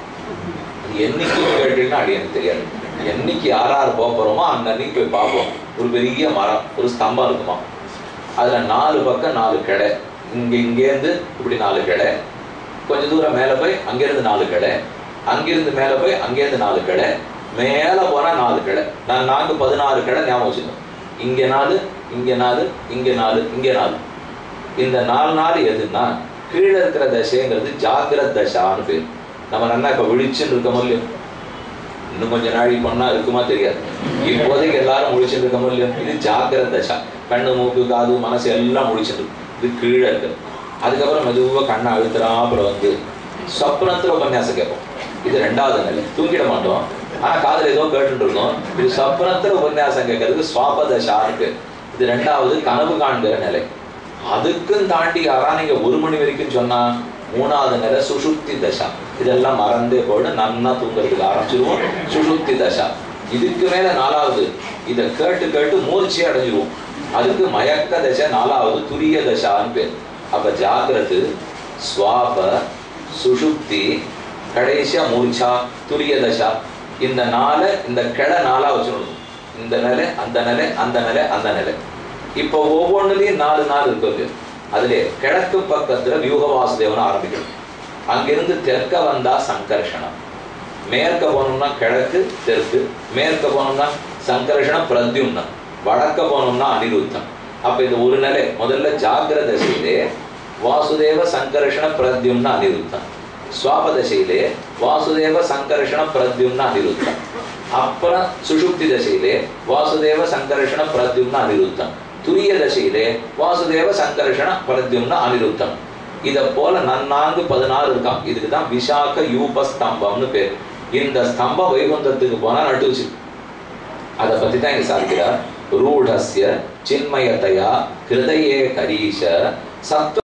A: அது என்னைக்கு கேட்டீங்கன்னா அடி எனக்கு தெரியாது என்னைக்கு யார் யார் போக போறோமோ அந்த அன்னைக்கு போய் பார்ப்போம் ஒரு பெரிய மரம் ஒரு ஸ்தம்பம் இருக்குமா அதுல நாலு பக்கம் நாலு கிளை இங்க இங்கேருந்து இப்படி நாலு கிளை கொஞ்ச தூரம் மேல போய் அங்கிருந்து நாலு கிளை அங்கிருந்து மேல போய் அங்கேருந்து நாலு கிளை மேல போனா நாலு கிளை நான் நான்கு பதினாறு கிளை ஞாபகம் வச்சுக்கணும் இங்க நாலு இங்க நாலு இங்க நாலு இங்க நாலு இந்த நாலு நாள் எதுன்னா கீழே இருக்கிற தசைங்கிறது ஜாகிரத் தசான்னு பேர் நம்ம நல்லா இப்ப விழிச்சுன்னு இருக்க முடியும் இன்னும் கொஞ்ச நாளைக்கு பண்ணா இருக்குமா தெரியாது இப்போதைக்கு எல்லாரும் முழிச்சுட்டு இருக்க முடியும் இது ஜாகிரத் தசா கண்ணு மூக்கு காது மனசு எல்லாம் முழிச்சுட்டு இருக்கு இது கீழே இருக்கு அதுக்கப்புறம் மெதுவாக கண்ணை அழுத்துறாப்புல வந்து சொப்னத்துல உபன்யாசம் கேட்போம் இது ரெண்டாவது நிலை தூங்கிட மாட்டோம் ஆனா காதுல ஏதோ கேட்டுட்டு இருக்கோம் இது சொப்னத்துல உபன்யாசம் கேட்கறதுக்கு சுவாபதசான்னு பேர் இது ரெண்டாவது கனவு காண்கிற நிலை அதுக்கும் தாண்டி யாரா நீங்க ஒரு மணி வரைக்கும் சொன்னா மூணாவது நிலை சுஷுப்தி தசா இதெல்லாம் மறந்தே போயிடும் நன்னா தூங்குறதுக்கு ஆரம்பிச்சிருவோம் சுஷுப்தி தசா இதுக்கு மேல நாலாவது இதை கேட்டு கேட்டு மூர்ச்சியை அடைஞ்சிருவோம் அதுக்கு மயக்க தசை நாலாவது துரிய தசான்னு பேர் அப்ப ஜாகிரது ஸ்வாப சுஷுப்தி கடைசியா மூர்ச்சா துரிய தசா இந்த நாளை இந்த கிளை நாளா வச்சுக்கணும் இந்த நிலை அந்த நிலை அந்த நிலை அந்த நிலை இப்போ ஒவ்வொன்றுலயும் நாலு நாள் இருக்கு அதுல கிழக்கு பக்கத்துல வியூக வாசுதேவன் ஆரம்பிக்கணும் அங்கிருந்து தெற்க வந்தா சங்கர்ஷணம் மேற்க போனோம்னா கிழக்கு தெற்கு மேற்க போனோம்னா சங்கர்ஷணம் பிரத்யும்னம் வடக்க போனோம்னா அனிருத்தம் அப்ப இந்த ஒரு நிலை முதல்ல ஜாகிர தசையிலே வாசுதேவ சங்கர்ஷண பிரத்யும்ன அனிருத்தம் சுவாப தசையிலே வாசுதேவ சங்கர்ஷண பிரத்யும்ன அனிருத்தம் அப்புறம் சுஷுப்தி தசையிலே வாசுதேவ சங்கர்ஷண பிரத்யும்ன அனிருத்தம் துரிய தசையிலே வாசுதேவ சங்கர்ஷண பிரத்யும்ன அனிருத்தம் இத போல நன்னான்கு பதினாறு இருக்கான் இதுக்கு தான் விஷாக யூப ஸ்தம்பம்னு பேர் இந்த ஸ்தம்பம் வைகுந்தத்துக்கு போனா நட்டுச்சு அதை பத்தி தான் இங்க சாதிக்கிறார் ரூಢஸ்ய சின்மயத்தையா ஹிருதயே கரீஷ சத்வ